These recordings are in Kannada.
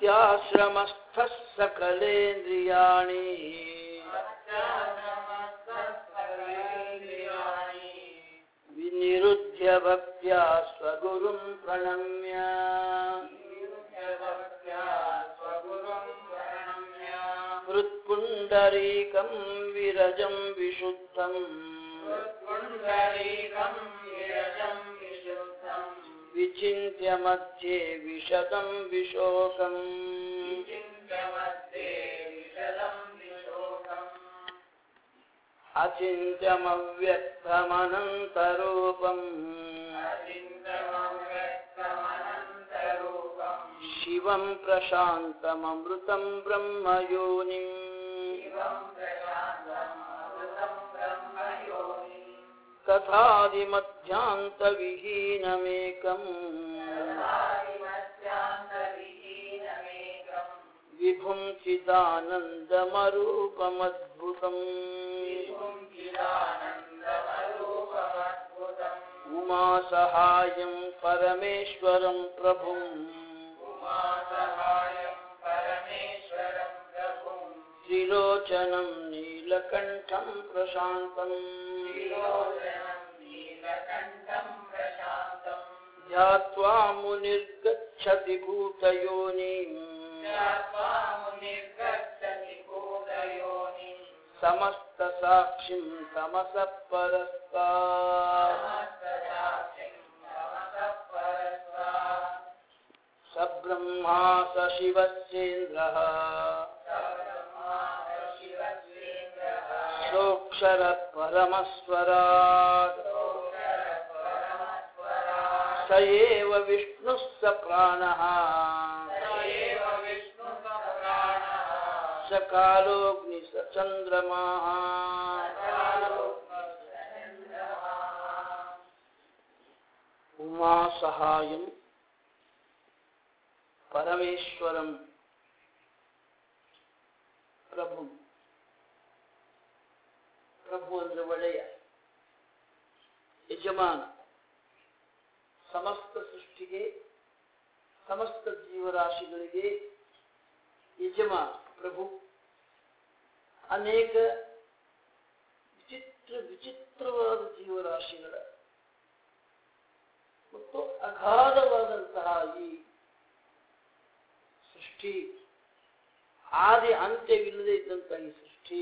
ಮತ್ಯಾಶ್ರಮಸ್ಥಃ ಸಕಲೇಂದ್ರಿಯಾಣಿ ವಿನಿರುದ್ಧ್ಯ ಭಕ್ತ್ಯಾ ಸ್ವಗುರುಂ ಪ್ರಣಮ್ಯ ಹೃತ್ಪುಂಡರೀಕಂ ವಿರಜಂ ವಿಶುದ್ಧಂ ವಿಚಿನ್ತ್ಯ ಮಧ್ಯೆ ವಿಶದಂ ವಿಶೋಕಂ ಅಚಿಂತ್ಯಮವ್ಯಕ್ತಮನಂತರೂಪಂ ಶಿವಂ ಪ್ರಶಾಂತಮಮೃತಂ ಬ್ರಹ್ಮಯೋನಿಂ ತಥಾದಿಮಧ್ಯಾಂತವಿಹೀನಮೇಕಂ ವಿಭುಂ ಚಿದಾನಂದಮರೂಪಮದ್ಭುತಂ ಉಮಾ ಸಹಾಯಂ ಪರಮೇಶ್ವರಂ ಪ್ರಭುಂ ತ್ರಿಲೋಚನಂ ನೀಲಕಂಠಂ ಪ್ರಶಾಂತಂ ध्यात्वा मुनिर्गच्छति भूतयोनिम् समस्तसाक्षिं तमसः परस्तात् स ब्रह्मा स शिवस्येन्द्रः सोऽक्षरः परमस्वराट् स एव विष्णुः स प्राणः स कालोऽग्नि स चन्द्रमाः उमा सहायं परमेश्वरं ಪ್ರಭು ಪ್ರಭು ಅಂದ್ರೆ ಒಡೆಯ ಯಜಮಾನ ಸಮಸ್ತ ಸೃಷ್ಟಿಗೆ ಸಮಸ್ತ ಜೀವರಾಶಿಗಳಿಗೆ ಯಜಮಾನ ಪ್ರಭು ಅನೇಕ ವಿಚಿತ್ರ ವಿಚಿತ್ರವಾದ ಜೀವರಾಶಿಗಳ ಮತ್ತು ಅಗಾಧವಾದಂತಹ ಈ ಸೃಷ್ಟಿ ಆದಿ ಅಂತ್ಯವಿಲ್ಲದೆ ಇದ್ದಂತಹ ಈ ಸೃಷ್ಟಿ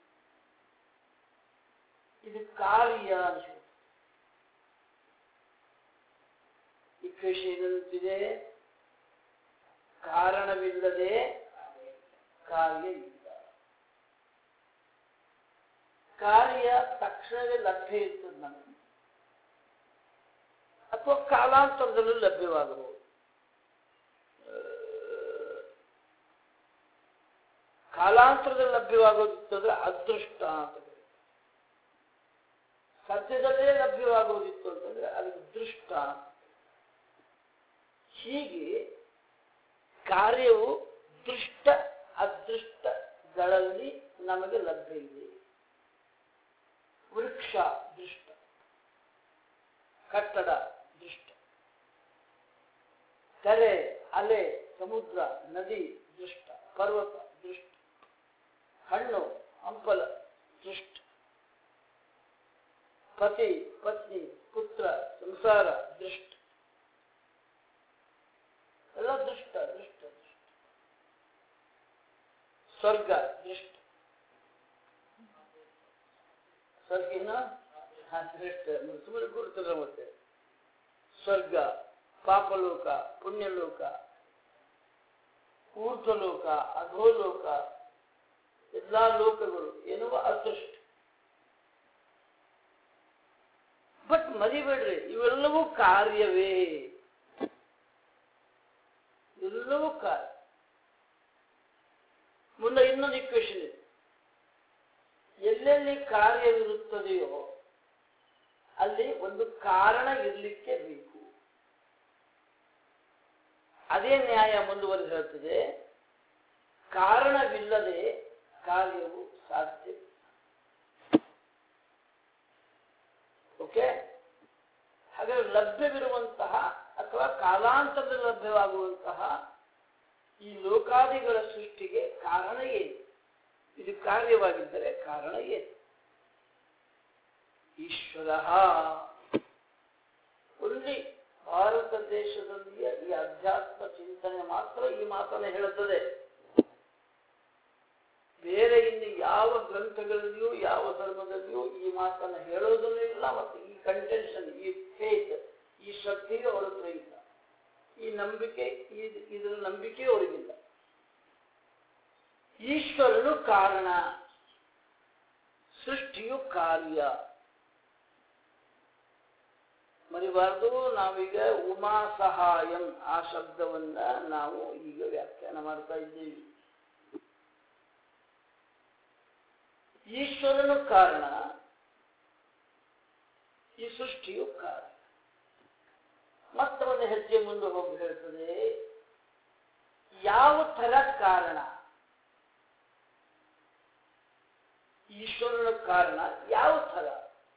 ಇದು ಕಾರ್ಯ ಅನಿಸುತ್ತೆ ಇಕ್ವೇಶನ್ ಏನಂತಿದೆ ಕಾರಣವಿಲ್ಲದೆ ಕಾರ್ಯ ಇಲ್ಲ ಕಾರ್ಯ ತಕ್ಷಣವೇ ಲಭ್ಯ ಇರ್ತದೆ ನಮಗೆ ಅಥವಾ ಕಾಲಾಂತರದಲ್ಲೂ ಲಭ್ಯವಾಗಬಹುದು ಕಾಲಾಂತರದಲ್ಲಿ ಲಭ್ಯವಾಗೋದಿತ್ತಂದ್ರೆ ಅದೃಷ್ಟ ಅಂತ ಕರೀತಾರೆ. ಸದ್ಯದಲ್ಲೇ ಲಭ್ಯವಾಗೋದಿತ್ತು ಅಂತಂದ್ರೆ ಅದಕ್ಕೆ ದೃಷ್ಟ ಅಂತ ಹೀಗೆ ಕಾರ್ಯವು ದೃಷ್ಟ ಅದೃಷ್ಟಗಳಲ್ಲಿ ನಮಗೆ ಲಭ್ಯ ಇದೆ ವೃಕ್ಷ ದೃಷ್ಟ ಕಟ್ಟಡ ದೃಷ್ಟ ಕೆರೆ ಅಲೆ ಸಮುದ್ರ ನದಿ ದೃಷ್ಟ ಪರ್ವತ ದೃಷ್ಟ ಹಣ್ಣು ಹಂಪಲ ದೃಷ್ಟ ಪತಿ ಪತ್ನಿ ಪುತ್ರ ಸಂಸಾರ ದೃಷ್ಟ ಎಲ್ಲ ದೃಷ್ಟ ದೃಷ್ಟ ದೃಷ್ಟ ಸ್ವರ್ಗ ದೃಷ್ಟ ಸ್ವರ್ಗಿನ ಹಾ, ದೃಷ್ಟ ಸುಮ್ಮನೆ ಗುರುತಲ್ಲ ಮತ್ತೆ ಸ್ವರ್ಗ ಪಾಪಲೋಕ ಪುಣ್ಯಲೋಕ ಊರ್ಧ್ವಲೋಕ ಅಧೋಲೋಕ ಎಲ್ಲಾ ಲೋಕಗಳು ಎನ್ನುವ ಅದೃಷ್ಟ ಬಟ್ ಮರಿಬೇಡ್ರಿ ಇವೆಲ್ಲವೂ ಕಾರ್ಯವೇ ಎಲ್ಲವೂ ಕಾರ್ಯ ಮುಂದೆ ಇನ್ನೊಂದು ಇಕ್ವೇಶನ್ ಇದೆ ಎಲ್ಲೆಲ್ಲಿ ಕಾರ್ಯವಿರುತ್ತದೆಯೋ ಅಲ್ಲಿ ಒಂದು ಕಾರಣ ಇರಲಿಕ್ಕೆ ಬೇಕು ಅದೇ ನ್ಯಾಯ ಮುಂದುವರೆದು ಹೇಳ್ತದೆ ಕಾರಣವಿಲ್ಲದೆ ಕಾರ್ಯವು ಸಾಧ್ಯ ಓಕೆ ಹಾಗಾದ್ರೆ ಲಭ್ಯವಿರುವಂತಹ ಅಥವಾ ಕಾಲಾಂತರದಲ್ಲಿ ಲಭ್ಯವಾಗುವಂತಹ ಈ ಲೋಕಾದಿಗಳ ಸೃಷ್ಟಿಗೆ ಕಾರಣ ಏನು ಇದು ಕಾರ್ಯವಾಗಿದ್ದರೆ ಕಾರಣ ಏನು ಈಶ್ವರ ಒಳ್ಳಿ ಭಾರತ ದೇಶದಲ್ಲಿಯ ಈ ಅಧ್ಯಾತ್ಮ ಚಿಂತನೆ ಮಾತ್ರ ಈ ಮಾತನ್ನು ಹೇಳುತ್ತದೆ ಬೇರೆ ಇನ್ನು ಯಾವ ಗ್ರಂಥಗಳಲ್ಲಿಯೂ ಯಾವ ಧರ್ಮದಲ್ಲಿಯೂ ಈ ಮಾತನ್ನು ಹೇಳೋದನ್ನೂ ಇಲ್ಲ ಮತ್ತು ಈ ಕಂಟೆನ್ಷನ್ ಈ ಫೇತ್ ಈ ಶ್ರದ್ಧೆಯು ಅವರ ಹತ್ರ ಇಲ್ಲ ಈ ನಂಬಿಕೆ ಈ- ಇದರ ನಂಬಿಕೆ ಅವರಿಗಿಲ್ಲ ಈಶ್ವರನು ಕಾರಣ ಸೃಷ್ಟಿಯು ಕಾರ್ಯ ಮರಿಬಾರ್ದು ನಾವೀಗ ಉಮಾ ಸಹಾಯಂ ಆ ಶಬ್ದವನ್ನ ನಾವು ಈಗ ವ್ಯಾಖ್ಯಾನ ಮಾಡ್ತಾ ಇದ್ದೀವಿ ಈಶ್ವರನು ಕಾರಣ ಈ ಸೃಷ್ಟಿಯು ಕಾರಣ ಮತ್ತೊಂದು ಹೆಜ್ಜೆ ಮುಂದೆ ಹೋಗಿ ಹೇಳ್ತದೆ ಯಾವ ತರ ಕಾರಣ ಈಶ್ವರನ ಕಾರಣ ಯಾವ ಥರ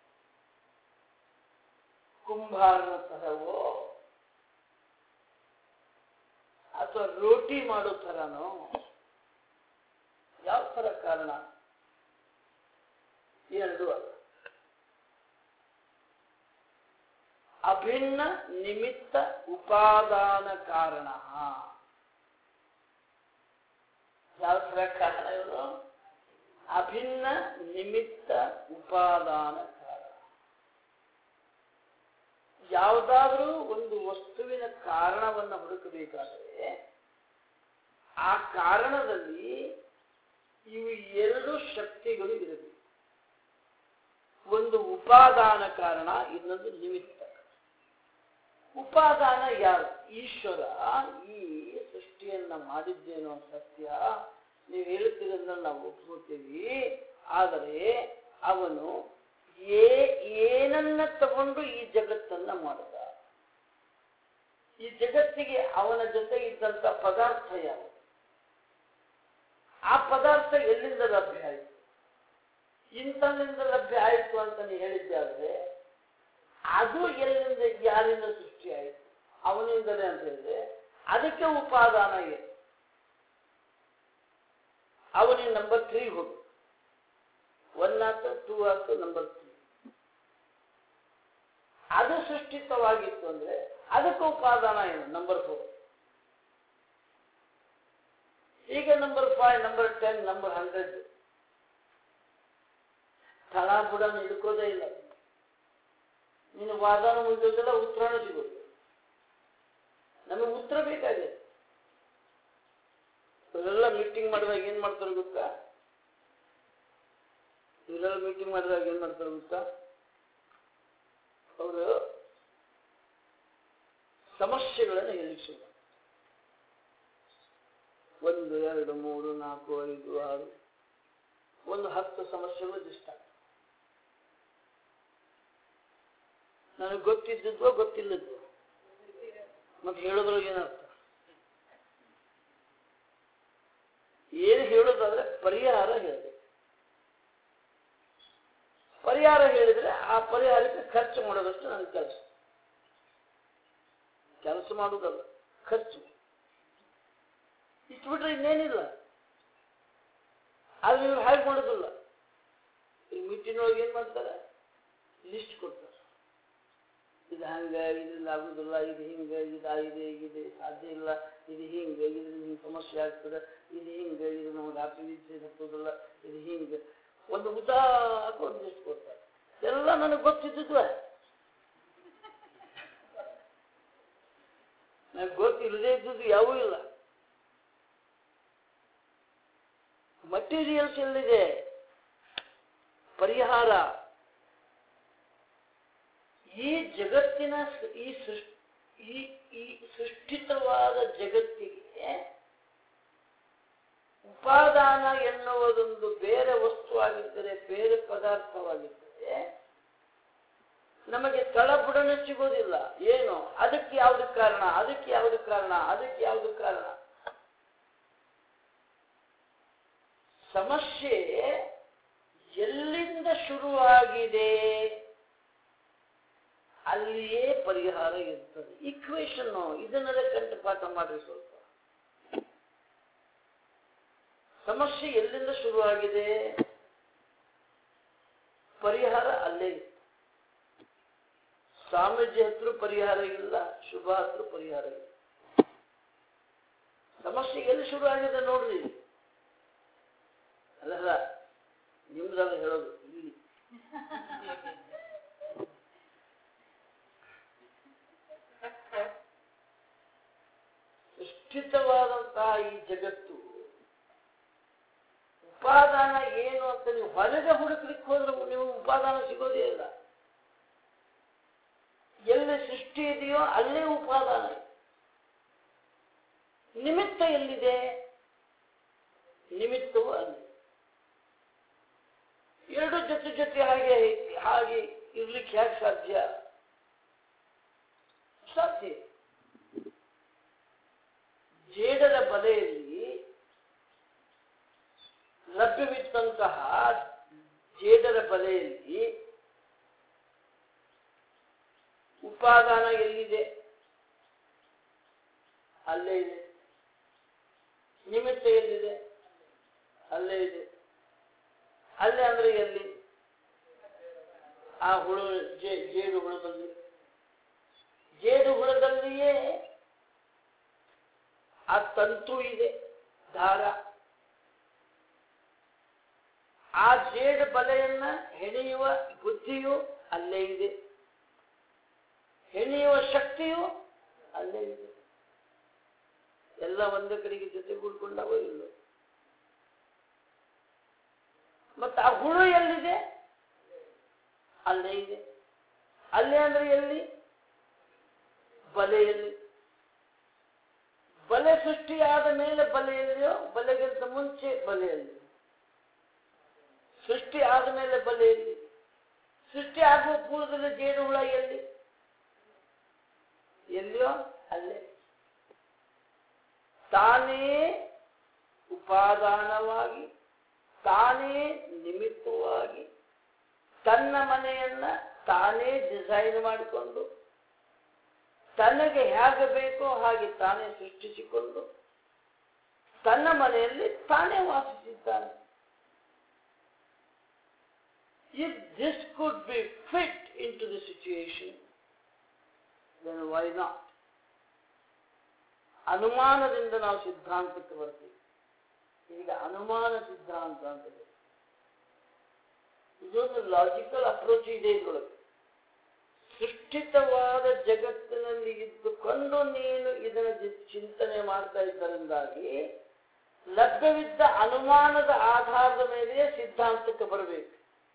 ಕುಂಬಾರನ ಥರವೋ ಅಥವಾ ರೋಟಿ ಮಾಡೋ ಥರನೋ ಯಾವ ಥರ ಕಾರಣ ಎರಡು ಅಲ್ಲ ಅಭಿನ್ನ ನಿಮಿತ್ತ ಉಪಾದಾನ ಕಾರಣ ಯಾವ ಥರ ಕಾರಣ ಇವರು ಅಭಿನ್ನ ನಿಮಿತ್ತ ಉಪಾದಾನ ಕಾರಣ ಯಾವುದಾದ್ರೂ ಒಂದು ವಸ್ತುವಿನ ಕಾರಣವನ್ನು ಹುಡುಕಬೇಕಾದರೆ ಆ ಕಾರಣದಲ್ಲಿ ಇವು ಎರಡು ಶಕ್ತಿಗಳು ಇರಬೇಕು ಒಂದು ಉಪಾದಾನ ಕಾರಣ ಇನ್ನೊಂದು ನಿಮಿತ್ತ ಉಪಾದಾನ ಯಾರು ಈಶ್ವರ ಈ ಸೃಷ್ಟಿಯನ್ನ ಮಾಡಿದ್ದೇನೋ ಸತ್ಯ ನೀವು ಹೇಳುತ್ತಿರೋದನ್ನ ನಾವು ಒಪ್ಕೋತೀವಿ ಆದರೆ ಅವನು ಏ ಏನನ್ನ ತಗೊಂಡು ಈ ಜಗತ್ತನ್ನ ಮಾಡಿದ ಈ ಜಗತ್ತಿಗೆ ಅವನ ಜೊತೆ ಇದ್ದಂತ ಪದಾರ್ಥ ಯಾವುದು ಆ ಪದಾರ್ಥ ಎಲ್ಲಿಂದ ಲಭ್ಯ ಆಯಿತು ಇಂಥಲ್ಲಿಂದ ಲಭ್ಯ ಆಯಿತು ಅಂತ ನೀವು ಹೇಳಿದ್ದಾದ್ರೆ ಅದು ಎಲ್ಲಿಂದ ಯಾರಿಂದ ಸೃಷ್ಟಿ ಆಯಿತು ಅವನಿಂದಲೇ ಅಂತ ಹೇಳಿದ್ರೆ ಅದಕ್ಕೆ ಉಪಾದಾನ ಏನು ಅವನಿಗೆ ನಂಬರ್ ತ್ರೀ ಹೋಗು ಒನ್ ಆತು ಟೂ ಆತು ನಂಬರ್ ತ್ರೀ ಅದು ಸೃಷ್ಟಿತವಾಗಿತ್ತು ಅಂದ್ರೆ ಅದಕ್ಕೆ ಉಪಾದಾನ ಏನು ನಂಬರ್ ಫೋರ್ ಈಗ number five number ten number hundred ತಳ ಬುಡ ಹಿಡ್ಕೋದೇ ಇಲ್ಲ ನೀನು ವಾದನ ಮುಗಿಯೋದಿಲ್ಲ ಉತ್ತರನೂ ಸಿಗೋದು ನಮಗೆ ಉತ್ತರ ಬೇಕಾಗಿದೆ ಇವರೆಲ್ಲ ಮೀಟಿಂಗ್ ಮಾಡಿದಾಗ ಏನ್ ಮಾಡ್ತಾರೆ ಗೊತ್ತಾ ಇವರೆಲ್ಲ ಮೀಟಿಂಗ್ ಮಾಡಿದಾಗ ಏನ್ ಮಾಡ್ತಾರೆ ಗೊತ್ತಾ ಅವರು ಸಮಸ್ಯೆಗಳನ್ನು ಹೇಳಿಸುವ ಒಂದು ಎರಡು ಮೂರು ನಾಲ್ಕು ಐದು ಆರು ಒಂದು ಹತ್ತು ಸಮಸ್ಯೆಗಳು ಇಷ್ಟ ನನಗೆ ಗೊತ್ತಿದ್ದದ್ವೋ ಗೊತ್ತಿಲ್ಲದ್ವೋ ಮತ್ತೆ ಹೇಳೋದ್ರೊಳಗೆ ಏನರ್ಥ ಏನು ಹೇಳೋದಾದ್ರೆ ಪರಿಹಾರ ಹೇಳಬೇಕು ಪರಿಹಾರ ಹೇಳಿದ್ರೆ ಆ ಪರಿಹಾರಕ್ಕೆ ಖರ್ಚು ಮಾಡೋದಷ್ಟು ನನ್ನ ಕೆಲಸ ಕೆಲಸ ಮಾಡುವುದಲ್ಲ ಖರ್ಚು ಇಷ್ಟು ಬಿಟ್ರೆ ಇನ್ನೇನಿಲ್ಲ ಆದ್ರೆ ನೀವು ಹಾಗೆ ಮಾಡೋದಿಲ್ಲ ಈ ಮೀಟಿಂಗ್ ಒಳಗೆ ಏನ್ ಮಾಡ್ತಾರೆ ಲಿಸ್ಟ್ ಕೊಡ್ತಾರೆ ಇದು ಹಂಗ ಇದ್ರಿಂದ ಆಗುದಿಲ್ಲ ಇದು ಹಿಂಗ ಇದು ಆಗಿದೆ ಇದೆ ಸಾಧ್ಯ ಇಲ್ಲ ಇದು ಹಿಂಗ ಇದರಿಂದ ಹಿಂಗೆ ಸಮಸ್ಯೆ ಆಗ್ತದೆ ಇದು ಹಿಂಗ ಇದು ನಮಗೆ ಆಪಿಲಿಸಿ ಹತ್ತೋದಿಲ್ಲ ಇದು ಹಿಂಗ ಒಂದು ಉದಾಹರಣೆ ಒಂದು ಲಿಸ್ಟ್ ಕೊಡ್ತಾರೆ ಎಲ್ಲ ನನಗೆ ಗೊತ್ತಿದ್ದಿದ್ವ ನನಗೆ ಗೊತ್ತಿಲ್ಲದೆ ಇದ್ದದ್ದು ಯಾವೂ ಇಲ್ಲ ಮಟೀರಿಯಲ್ಸ್ ಎಲ್ಲಿದೆ ಪರಿಹಾರ ಈ ಜಗತ್ತಿನ ಸ- ಈ ಸೃಷ್ಟಿ ಈ ಈ ಸೃಷ್ಟಿತವಾದ ಜಗತ್ತಿಗೆ ಉಪಾದಾನ ಎನ್ನುವುದೊಂದು ಬೇರೆ ವಸ್ತುವಾಗಿದ್ದರೆ ಬೇರೆ ಪದಾರ್ಥವಾಗಿದ್ದರೆ ನಮಗೆ ತಳಬುಡನೆ ಸಿಗೋದಿಲ್ಲ ಏನು ಅದಕ್ಕೆ ಯಾವ್ದು ಕಾರಣ ಅದಕ್ಕೆ ಯಾವ್ದು ಕಾರಣ ಅದಕ್ಕೆ ಯಾವ್ದು ಕಾರಣ ಸಮಸ್ಯೆ ಎಲ್ಲಿಂದ ಶುರುವಾಗಿದೆ ಅಲ್ಲಿಯೇ ಪರಿಹಾರ ಇರ್ತದೆ ಇಕ್ವೇಶನ್ ಇದನ್ನೆಲ್ಲ ಕಂಠಪಾಠ ಮಾಡ್ರಿ ಸ್ವಲ್ಪ ಸಮಸ್ಯೆ ಎಲ್ಲಿಂದ ಶುರುವಾಗಿದೆ ಪರಿಹಾರ ಅಲ್ಲೇ ಇತ್ತು ಸ್ವಾಮೀಜಿ ಹತ್ರ ಪರಿಹಾರ ಇಲ್ಲ ಶುಭ ಹತ್ರ ಪರಿಹಾರ ಇಲ್ಲ ಸಮಸ್ಯೆ ಎಲ್ಲಿ ಶುರು ಆಗಿದೆ ನೋಡ್ರಿ ಅಲ್ಲ ನಿಮ್ದಲ್ಲ ಹೇಳೋದು ಇಲ್ಲಿ ಸೃಷ್ಟಿತವಾದಂತಹ ಈ ಜಗತ್ತು ಉಪಾದಾನ ಏನು ಅಂತ ನೀವು ಹೊರಗೆ ಹುಡುಕ್ಲಿಕ್ಕೆ ಹೋದ್ರೆ ನೀವು ಉಪಾದಾನ ಸಿಗೋದೇ ಇಲ್ಲ ಎಲ್ಲಿ ಸೃಷ್ಟಿ ಇದೆಯೋ ಅಲ್ಲೇ ಉಪಾದಾನ ಇದೆ ನಿಮಿತ್ತ ಎಲ್ಲಿದೆ ನಿಮಿತ್ತವು ಅಲ್ಲಿ ಎರಡು ಜೊತೆ ಜೊತೆ ಹಾಗೆ ಹಾಗೆ ಇರ್ಲಿಕ್ಕೆ ಹೇಗೆ ಸಾಧ್ಯ ಸಾಧ್ಯ ಜೇಡರ ಬಲೆಯಲ್ಲಿ ಲಭ್ಯವಿದ್ದಂತಹ ಜೇಡರ ಬಲೆಯಲ್ಲಿ ಉಪಾದಾನ ಎಲ್ಲಿದೆ ಅಲ್ಲೇ ಇದೆ ನಿಮಿತ್ತ ಎಲ್ಲಿದೆ ಅಲ್ಲೇ ಇದೆ ಅಲ್ಲೇ ಅಂದ್ರೆ ಎಲ್ಲಿ ಆ ಹುಳು ಜೇ- ಜೇಡು ಹುಳದಲ್ಲಿ ಜೇಡು ಹುಳದಲ್ಲಿಯೇ ಆ ತಂತು ಇದೆ ದಾರ ಆ ಜೇಡು ಬಲೆಯನ್ನ ಹೆಣೆಯುವ ಬುದ್ಧಿಯು ಅಲ್ಲೇ ಇದೆ ಹೆಣೆಯುವ ಶಕ್ತಿಯು ಅಲ್ಲೇ ಇದೆ ಎಲ್ಲ ಒಂದೇ ಕಡೆಗೆ ಜೊತೆಗೂಡ್ಕೊಂಡವೋ ಇಲ್ಲೋ ಮತ್ತೆ ಆ ಹುಳು ಎಲ್ಲಿದೆ ಅಲ್ಲೇ ಇದೆ ಅಲ್ಲೇ ಅಂದ್ರೆ ಎಲ್ಲಿ ಬಲೆಯಲ್ಲಿ ಬಲೆ ಸೃಷ್ಟಿಯಾದ ಮೇಲೆ ಬಲೆಯಲ್ಲಿಯೋ ಬಲೆಗಿಂತ ಮುಂಚೆ ಬಲೆಯಲ್ಲಿ ಸೃಷ್ಟಿ ಆದ ಮೇಲೆ ಬಲೆಯಲ್ಲಿ ಸೃಷ್ಟಿ ಆಗುವ ಪೂರ್ವದಲ್ಲಿ ಜೇನು ಹುಳ ಎಲ್ಲಿ ಎಲ್ಲಿಯೋ ಅಲ್ಲೇ ತಾನೇ ಉಪಾದಾನವಾಗಿ ತಾನೇ ನಿಮಿತ್ತವಾಗಿ ತನ್ನ ಮನೆಯನ್ನ ತಾನೇ ಡಿಸೈನ್ ಮಾಡಿಕೊಂಡು ತನಗೆ ಹೇಗೆ ಬೇಕೋ ಹಾಗೆ ತಾನೇ ಸೃಷ್ಟಿಸಿಕೊಂಡು ತನ್ನ ಮನೆಯಲ್ಲಿ ತಾನೇ ವಾಸಿಸಿದ್ದಾನೆ If this could be fit into the situation, then why not? ಅನುಮಾನದಿಂದ ನಾವು ಸಿದ್ಧಾಂತಕ್ಕೆ ಬರ್ತೀವಿ ಈಗ ಅನುಮಾನ ಸಿದ್ಧಾಂತ ಅಂತ ಇದೆ. ಇದೊಂದು ಲಾಜಿಕಲ್ ಅಪ್ರೋಚ್ ಇದೆ ಇದರೊಳಗೆ ಸೃಷ್ಟಿತವಾದ ಜಗತ್ತಿನಲ್ಲಿ ಇದ್ದುಕೊಂಡು ನೀನು ಇದನ್ನು ಜಿ- ಚಿಂತನೆ ಮಾಡ್ತಾ ಇದ್ದರಿಂದಾಗಿ ಲಭ್ಯವಿದ್ದ ಅನುಮಾನದ ಆಧಾರದ ಮೇಲೆ ಸಿದ್ಧಾಂತಕ್ಕೆ ಬರಬೇಕು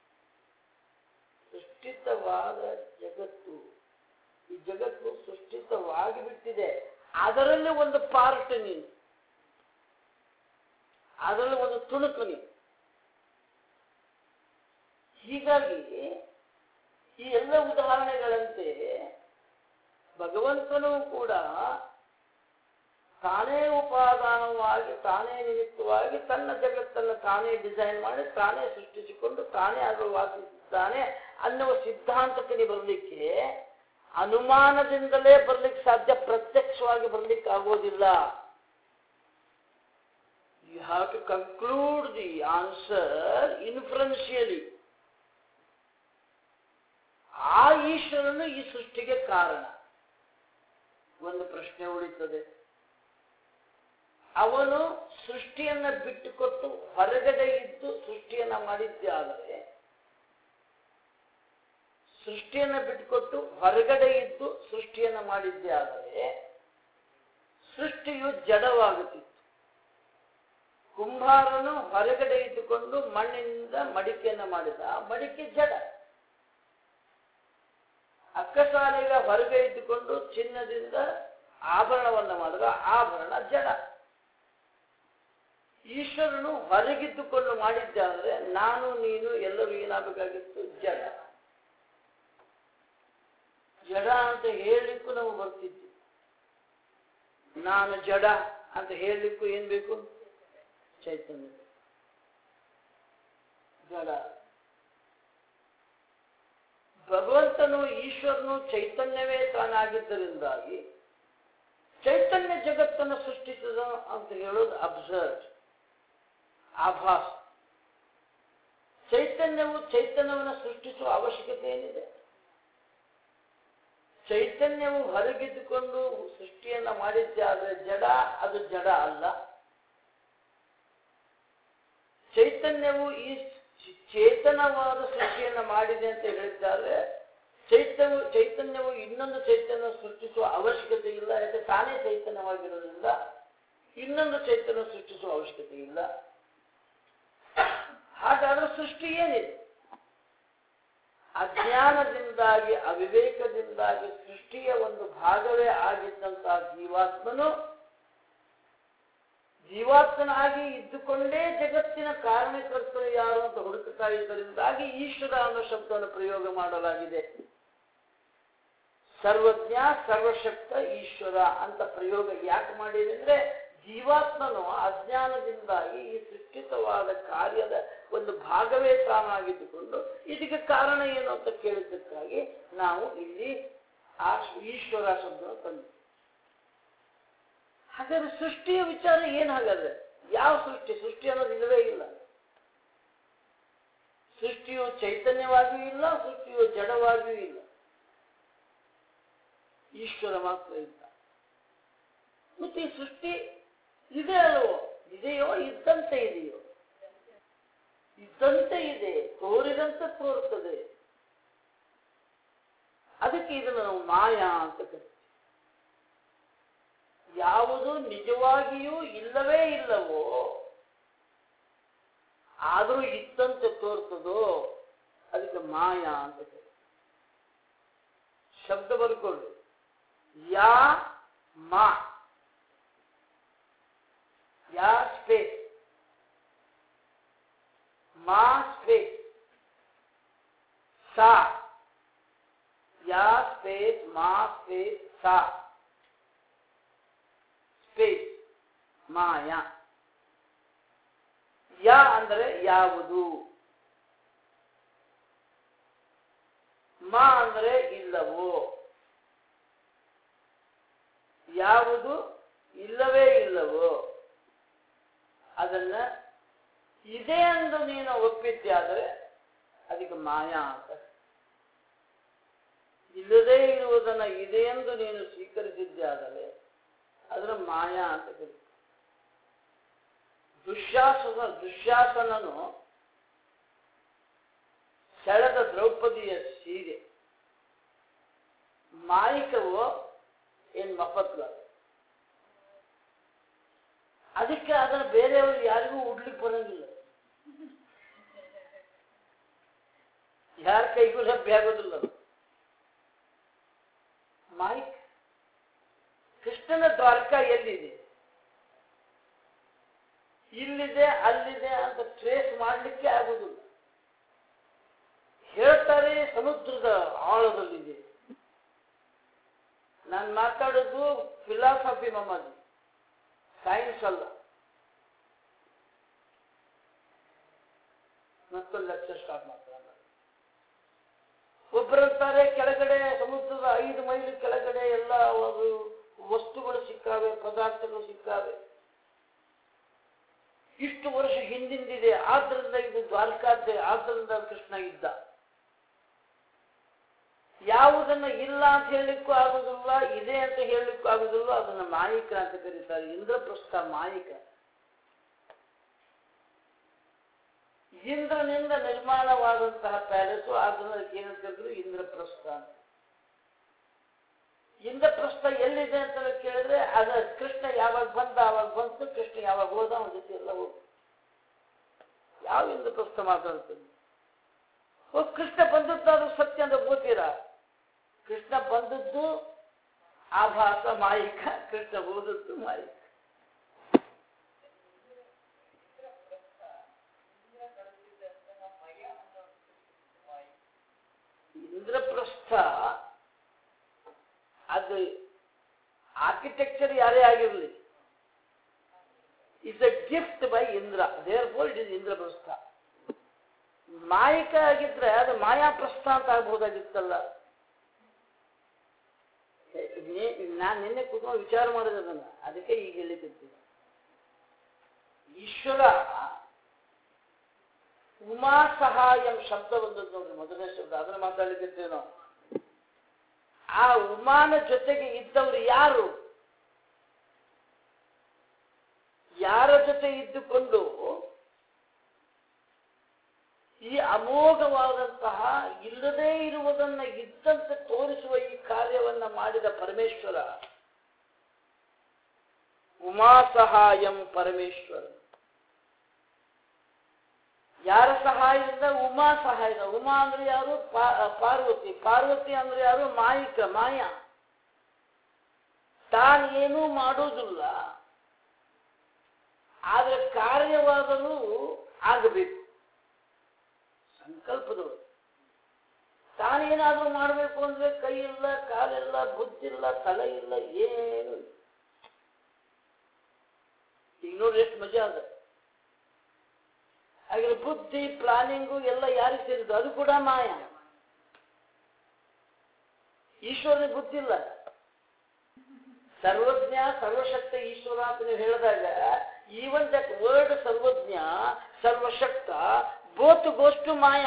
ಸೃಷ್ಟಿತವಾದ ಜಗತ್ತು ಈ ಜಗತ್ತು ಸೃಷ್ಟಿತವಾಗಿ ಬಿಟ್ಟಿದೆ ಅದರಲ್ಲಿ ಒಂದು ಪಾರ್ಟ್ ನೀನು ಅದರಲ್ಲಿ ಒಂದು ತುಣುಕು ನೀನು ಹೀಗಾಗಿ ಈ ಎಲ್ಲ ಉದಾಹರಣೆಗಳಂತೆ ಭಗವಂತನೂ ಕೂಡ ತಾನೇ ಉಪಾದಾನವಾಗಿ ತಾನೇ ನಿಮಿತ್ತವಾಗಿ ತನ್ನ ಜಗತ್ತನ್ನು ತಾನೇ ಡಿಸೈನ್ ಮಾಡಿ ತಾನೇ ಸೃಷ್ಟಿಸಿಕೊಂಡು ತಾನೇ ಅದರ ವಾಸಿಸಿದ್ದಾನೆ ಅನ್ನುವ ಸಿದ್ಧಾಂತಕ್ಕೆ ನೀವು ಬರಲಿಕ್ಕೆ ಅನುಮಾನದಿಂದಲೇ ಬರ್ಲಿಕ್ಕೆ ಸಾಧ್ಯ ಪ್ರತ್ಯಕ್ಷವಾಗಿ ಬರ್ಲಿಕ್ಕೆ ಆಗೋದಿಲ್ಲ you have to conclude the answer influentially ಆ ಈಶ್ವರನು ಈ ಸೃಷ್ಟಿಗೆ ಕಾರಣ ಒಂದು ಪ್ರಶ್ನೆ ಉಳಿತದೆ ಅವನು ಸೃಷ್ಟಿಯನ್ನ ಬಿಟ್ಟುಕೊಟ್ಟು ಹೊರಗಡೆ ಇದ್ದು ಸೃಷ್ಟಿಯನ್ನ ಮಾಡಿದ್ದೇ ಆದರೆ ಸೃಷ್ಟಿಯನ್ನ ಬಿಟ್ಟುಕೊಟ್ಟು ಹೊರಗಡೆ ಇದ್ದು ಸೃಷ್ಟಿಯನ್ನ ಮಾಡಿದ್ದೇ ಆದರೆ ಸೃಷ್ಟಿಯು ಜಡವಾಗುತ್ತಿತ್ತು ಕುಂಬಾರನು ಹೊರಗಡೆ ಇದ್ದುಕೊಂಡು ಮಣ್ಣಿನಿಂದ ಮಡಿಕೆಯನ್ನ ಮಾಡಿದ ಆ ಮಡಿಕೆ ಜಡ ಅಕ್ಕಸಾಲಿಗ ಹೊರಗೆ ಇದ್ದುಕೊಂಡು ಚಿನ್ನದಿಂದ ಆಭರಣವನ್ನ ಮಾಡಿದ ಆಭರಣ ಜಡ ಈಶ್ವರನು ಹೊರಗಿದ್ದುಕೊಂಡು ಮಾಡಿದ್ದಾದ್ರೆ ನಾನು ನೀನು ಎಲ್ಲರೂ ಏನಾಗಬೇಕಾಗಿತ್ತು ಜಡ ಜಡ ಅಂತ ಹೇಳಲಿಕ್ಕೂ ನಾವು ಬರ್ತಿದ್ವಿ ನಾನು ಜಡ ಅಂತ ಹೇಳಲಿಕ್ಕೂ ಏನ್ ಬೇಕು ಚೈತನ್ಯ ಬೇಕು. ಜಡ ಭಗವಂತನು ಈಶ್ವರನು ಚೈತನ್ಯವೇ ತಾನಾಗಿದ್ದರಿಂದಾಗಿ ಚೈತನ್ಯ ಜಗತ್ತನ್ನು ಸೃಷ್ಟಿಸಿದ ಅಂತ ಹೇಳೋದು ಅಬ್ಸರ್ವ್ ಆಭಾಸ ಚೈತನ್ಯವು ಚೈತನ್ಯವನ್ನು ಸೃಷ್ಟಿಸುವ ಅವಶ್ಯಕತೆ ಏನಿದೆ ಚೈತನ್ಯವು ಹೊರಗಿದ್ದುಕೊಂಡು ಸೃಷ್ಟಿಯನ್ನ ಮಾಡಿದ್ದೆ ಆದರೆ ಜಡ ಅದು ಜಡ ಅಲ್ಲ ಚೈತನ್ಯವು ಈ ಚೇತನವಾದ ಸೃಷ್ಟಿಯನ್ನ ಮಾಡಿದೆ ಅಂತ ಹೇಳಿದ್ದಾರೆ ಚೈತನ್ಯ ಚೈತನ್ಯವು ಇನ್ನೊಂದು ಚೈತನ್ಯ ಸೃಷ್ಟಿಸುವ ಅವಶ್ಯಕತೆ ಇಲ್ಲ ಯಾಕೆ ತಾನೇ ಚೈತನ್ಯವಾಗಿರೋದ್ರಿಂದ ಇನ್ನೊಂದು ಚೈತನ್ಯ ಸೃಷ್ಟಿಸುವ ಅವಶ್ಯಕತೆ ಇಲ್ಲ ಹಾಗಾದ್ರೆ ಸೃಷ್ಟಿ ಏನಿದೆ ಅಜ್ಞಾನದಿಂದಾಗಿ ಅವಿವೇಕದಿಂದಾಗಿ ಸೃಷ್ಟಿಯ ಒಂದು ಭಾಗವೇ ಆಗಿದ್ದಂತಹ ಜೀವಾತ್ಮನು ಜೀವಾತ್ಮನಾಗಿ ಇದ್ದುಕೊಂಡೇ ಜಗತ್ತಿನ ಕಾರಣಕರ್ತರು ಯಾರು ಅಂತ ಹುಡುಕುತ್ತಾ ಇದ್ದರಿಂದಾಗಿ ಈಶ್ವರ ಅನ್ನೋ ಶಬ್ದವನ್ನು ಪ್ರಯೋಗ ಮಾಡಲಾಗಿದೆ ಸರ್ವಜ್ಞ ಸರ್ವಶಕ್ತ ಈಶ್ವರ ಅಂತ ಪ್ರಯೋಗ ಯಾಕೆ ಮಾಡಿದೆ ಅಂದ್ರೆ ಜೀವಾತ್ಮನು ಅಜ್ಞಾನದಿಂದಾಗಿ ಈ ಸೃಷ್ಟಿತವಾದ ಕಾರ್ಯದ ಒಂದು ಭಾಗವೇ ತಾನಾಗಿದ್ದುಕೊಂಡು ಇದಕ್ಕೆ ಕಾರಣ ಏನು ಅಂತ ಕೇಳಿದ್ದಕ್ಕಾಗಿ ನಾವು ಇಲ್ಲಿ ಆ ಈಶ್ವರ ಶಬ್ದವನ್ನು ತಂದು ಹಾಗಾದ್ರೆ ಸೃಷ್ಟಿಯ ವಿಚಾರ ಏನು ಹಾಗಾದ್ರೆ ಯಾವ ಸೃಷ್ಟಿ ಸೃಷ್ಟಿ ಅನ್ನೋದು ಇಲ್ಲವೇ ಇಲ್ಲ ಸೃಷ್ಟಿಯು ಚೈತನ್ಯವಾಗಿಯೂ ಇಲ್ಲ ಸೃಷ್ಟಿಯು ಜಡವಾಗಿಯೂ ಇಲ್ಲ ಈಶ್ವರ ಮಾತ್ರ ಇಲ್ಲ ಮತ್ತೆ ಈ ಸೃಷ್ಟಿ ಇದೆ ಅಲ್ವೋ ಇದೆಯೋ ಇದ್ದಂತೆ ಇದೆಯೋ ಇದ್ದಂತೆ ಇದೆ ತೋರಿದಂತೆ ತೋರುತ್ತದೆ ಅದಕ್ಕೆ ಇದನ್ನು ನಾವು ಮಾಯಾ ಅಂತ ಕರಿತೀವಿ ಯಾವುದು ನಿಜವಾಗಿಯೂ ಇಲ್ಲವೇ ಇಲ್ಲವೋ ಆದರೂ ಇದ್ದಂತೆ ತೋರ್ತದೋ ಅದಕ್ಕೆ ಮಾಯಾ ಅಂತ ಕರೀತಾರೆ ಶಬ್ದ ಬರ್ಕೊಳ್ಳಿ ಯಾ ಮಾ ಯಾ ಸ್ಪೇಸ್ ಮಾ ಸ್ಪೇಸ್ ಸಾ ಯಾ ಸ್ಪೇಸ್ ಮಾ ಸ್ಪೇಸ್ ಸಾ ಸ್ಪೇಸ್ ಮಾಯ ಯ ಅಂದರೆ ಯಾವುದು ಮಾ ಅಂದರೆ ಇಲ್ಲವೋ ಯಾವುದು ಇಲ್ಲವೇ ಇಲ್ಲವೋ ಅದನ್ನ ಇದೆ ಎಂದು ನೀನು ಒಪ್ಪಿದ್ಯಾದರೆ ಅದಕ್ಕೆ ಮಾಯಾ ಅಂತ ಇಲ್ಲದೇ ಇರುವುದನ್ನ ಇದೆ ಎಂದು ನೀನು ಸ್ವೀಕರಿಸಿದ್ಯಾದರೆ ಅದನ್ನ ಮಾಯಾ ಅಂತ ಕರೀತಾರೆ ದುಶ್ಯಾಸನ ದುಶ್ಯಾಸನನು ಸೆಳೆದ ದ್ರೌಪದಿಯ ಸೀರೆ ಮಾಯಿಕವು ಏನ್ ಮಫತ್ಲ ಅದಕ್ಕೆ ಅದನ್ನು ಬೇರೆಯವರು ಯಾರಿಗೂ ಉಡ್ಲಿಕ್ಕೆ ಬರೋಂಗಿಲ್ಲ ಯಾರ ಕೈಗೂ ಲಭ್ಯ ಆಗೋದಿಲ್ಲ ಅದು. ಮಾಯಿಕ್ ಕೃಷ್ಣನ ದ್ವಾರಕ ಎಲ್ಲಿದೆ ಇಲ್ಲಿದೆ ಅಲ್ಲಿದೆ ಅಂತ ಟ್ರೇಸ್ ಮಾಡಲಿಕ್ಕೆ ಆಗುದಿಲ್ಲ ಹೇಳ್ತಾರೆ ಸಮುದ್ರದ ಆಳದಲ್ಲಿದೆ ನಾನು ಮಾತಾಡೋದು ಫಿಲಾಸಫಿ ಮಮ್ಮದಿ ಸೈನ್ಸ್ ಅಲ್ಲ ಮತ್ತೊಂದು ಲೆಕ್ಚರ್ ಸ್ಟಾರ್ಟ್ ಮಾಡ್ತಾರೆ ಒಬ್ಬರಂತಾರೆ ಕೆಳಗಡೆ ಸಮುದ್ರದ ಐದು ಮೈಲಿ ಕೆಳಗಡೆ ಎಲ್ಲ ಒಂದು ವಸ್ತುಗಳು ಸಿಕ್ಕಾವೆ ಪದಾರ್ಥಗಳು ಸಿಕ್ಕಾವೆ ಇಷ್ಟು ವರ್ಷ ಹಿಂದಿಂದಿದೆ ಆದ್ರಿಂದ ಇದು ದ್ವಾರಕಾದ್ದೆ ಆದ್ರಿಂದ ಕೃಷ್ಣ ಇದ್ದ ಯಾವುದನ್ನ ಇಲ್ಲ ಅಂತ ಹೇಳಲಿಕ್ಕೂ ಆಗುದಿಲ್ಲ ಇದೆ ಅಂತ ಹೇಳಲಿಕ್ಕೂ ಆಗುದಿಲ್ಲ ಅದನ್ನ ಮಾಯಿಕ ಅಂತ ಕರೀತಾರೆ ಇಂದ್ರಪ್ರಸ್ಥ ಮಾಯಿಕ ಇಂದ್ರನಿಂದ ನಿರ್ಮಾಣವಾದಂತಹ ಪ್ಯಾಲೇಸು ಅದನ್ನ ಅದಕ್ಕೆ ಏನಂತ ಕರೆದ್ರು ಇಂದ್ರಪ್ರಸ್ಥ ಅಂತ ಇಂದ್ರಪ್ರಸ್ಥ ಎಲ್ಲಿದೆ ಅಂತ ಕೇಳಿದ್ರೆ ಅದ ಕೃಷ್ಣ ಯಾವಾಗ ಬಂದ ಅವಾಗ ಬಂತು ಕೃಷ್ಣ ಯಾವಾಗ ಹೋದ ಅವನ ಜೊತೆ ಎಲ್ಲ ಹೋದ ಯಾವ ಇಂದ್ರಪ್ರಸ್ಥ ಮಾತಾಡ್ತದೆ ಓ ಕೃಷ್ಣ ಬಂದದ್ದಾದ್ರೂ ಸತ್ಯ ಅಂತ ಓದ್ತೀರಾ ಕೃಷ್ಣ ಬಂದದ್ದು ಆಭಾಸ ಮಾಯಿಕ ಕೃಷ್ಣ ಹೋದದ್ದು ಮಾಯಿಕ ಇಂದ್ರಪ್ರಸ್ಥ ಅದು ಆರ್ಕಿಟೆಕ್ಚರ್ ಯಾರೇ ಆಗಿರಲಿ it's a gift by Indra therefore it is Indraprastha ಮಾಯಿಕ ಆಗಿದ್ರೆ ಅದು ಮಾಯಾಪ್ರಸ್ಥ ಅಂತ ಆಗ್ಬೋದಾಗಿತ್ತಲ್ಲ ನಾನು ನಿನ್ನೆ ಕೂತ್ಕೊಂಡು ವಿಚಾರ ಮಾಡಿದೆ ಅದನ್ನ ಅದಕ್ಕೆ ಈಗ ಹೇಳಿದ್ದೀನಿ ಈಶ್ವರ ಉಮಾ ಸಹಾಯಂ ಶಬ್ದ ಬಂದದ್ದು ನೋಡ್ರಿ ಮೊದಲನೇ ಶಬ್ದ ಅದನ್ನ ಮಾತಾಡ್ಲಿಕ್ಕೆ ನಾವು ಆ ಉಮಾನ ಜೊತೆಗೆ ಇದ್ದವರು ಯಾರು ಯಾರ ಜೊತೆ ಇದ್ದುಕೊಂಡು ಈ ಅಮೋಘವಾದಂತಹ ಇಲ್ಲದೇ ಇರುವುದನ್ನ ಇದ್ದಂತೆ ತೋರಿಸುವ ಈ ಕಾರ್ಯವನ್ನ ಮಾಡಿದ ಪರಮೇಶ್ವರ ಉಮಾ ಸಹಾಯಂ ಪರಮೇಶ್ವರ ಯಾರ ಸಹಾಯದಿಂದ ಉಮಾ ಸಹಾಯದ ಉಮಾ ಅಂದ್ರೆ ಯಾರು ಪಾ- ಪಾರ್ವತಿ ಪಾರ್ವತಿ ಅಂದ್ರೆ ಯಾರು ಮಾಯಿಕ ಮಾಯ ತಾನೇನೂ ಮಾಡೋದಿಲ್ಲ ಆದ್ರೆ ಕಾರ್ಯವಾದರೂ ಆಗಬೇಕು ಸಂಕಲ್ಪದವರು ತಾನೇನಾದ್ರೂ ಮಾಡಬೇಕು ಅಂದ್ರೆ ಕೈ ಇಲ್ಲ ಕಾಲಿಲ್ಲ ಬುದ್ಧಿಲ್ಲ ತಲೆ ಇಲ್ಲ ಏನು ಇಲ್ಲ. ಈಗ ನೋಡ್ರಿ ಎಷ್ಟು ಮಜಾ ಅದ ಹಾಗೆ ಬುದ್ಧಿ ಪ್ಲಾನಿಂಗು ಎಲ್ಲ ಯಾರಿಗೆ ಸೇರಿದ್ದು ಅದು ಕೂಡ ಮಾಯ ಈಶ್ವರನ ಬುದ್ಧಿ ಇಲ್ಲ ಸರ್ವಜ್ಞ ಸರ್ವಶಕ್ತ ಈಶ್ವರ ಅಂತ ನೀವು ಹೇಳಿದಾಗ ಈವನ್ ದಟ್ ವರ್ಡ್ ಸರ್ವಜ್ಞ ಸರ್ವಶಕ್ತ ಬೋತ್ ಗೋಸ್ ಟು ಮಾಯ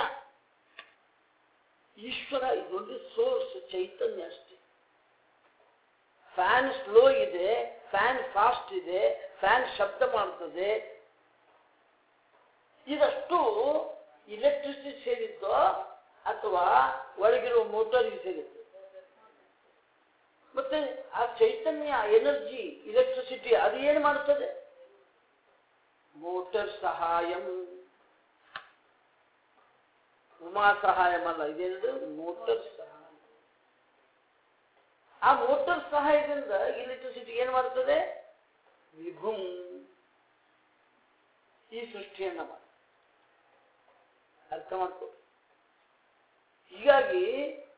ಈಶ್ವರ ಇದೊಂದು ಸೋರ್ಸ್ ಚೈತನ್ಯ ಅಷ್ಟೇ ಫ್ಯಾನ್ ಸ್ಲೋ ಇದೆ ಫ್ಯಾನ್ ಫಾಸ್ಟ್ ಇದೆ ಫ್ಯಾನ್ ಶಬ್ದ ಮಾಡ್ತದೆ ಇದಷ್ಟು ಇಲೆಕ್ಟ್ರಿಸಿಟಿ ಸೇರಿದ್ದೋ ಅಥವಾ ಒಳಗಿರುವ ಮೋಟರ್ಗೆ ಸೇರಿದ್ದು ಮತ್ತೆ ಆ ಚೈತನ್ಯ ಎನರ್ಜಿ ಇಲೆಕ್ಟ್ರಿಸಿಟಿ ಅದು ಏನು ಮಾಡುತ್ತದೆ ಮೋಟರ್ ಸಹಾಯಂ ಉಮಾ ಸಹಾಯಂ ಅಲ್ಲ ಇದೇನದು ಮೋಟರ್ ಸಹಾಯ ಆ ಮೋಟರ್ ಸಹಾಯದಿಂದ ಇಲೆಕ್ಟ್ರಿಸಿಟಿ ಏನು ಮಾಡುತ್ತದೆ ವಿಭುಂ ಈ ಸೃಷ್ಟಿಯನ್ನ ಮಾಡಿ ಅರ್ಥ ಮಾಡ್ಕೊ ಹೀಗಾಗಿ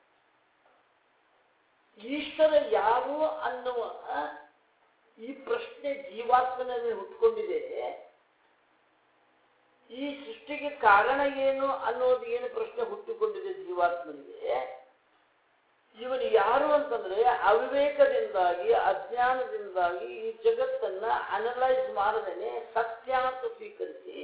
ಈಶ್ವರ ಯಾರು ಅನ್ನುವ ಈ ಪ್ರಶ್ನೆ ಜೀವಾತ್ಮನಲ್ಲಿ ಹುಟ್ಕೊಂಡಿದೆ ಈ ಸೃಷ್ಟಿಗೆ ಕಾರಣ ಏನು ಅನ್ನೋದು ಏನು ಪ್ರಶ್ನೆ ಹುಟ್ಟಿಕೊಂಡಿದೆ ಜೀವಾತ್ಮನಿಗೆ ಇವನು ಯಾರು ಅಂತಂದ್ರೆ ಅವಿವೇಕದಿಂದಾಗಿ ಅಜ್ಞಾನದಿಂದಾಗಿ ಈ ಜಗತ್ತನ್ನ ಅನಲೈಸ್ ಮಾಡದೇನೆ ಸತ್ಯ ಅಂತ ಸ್ವೀಕರಿಸಿ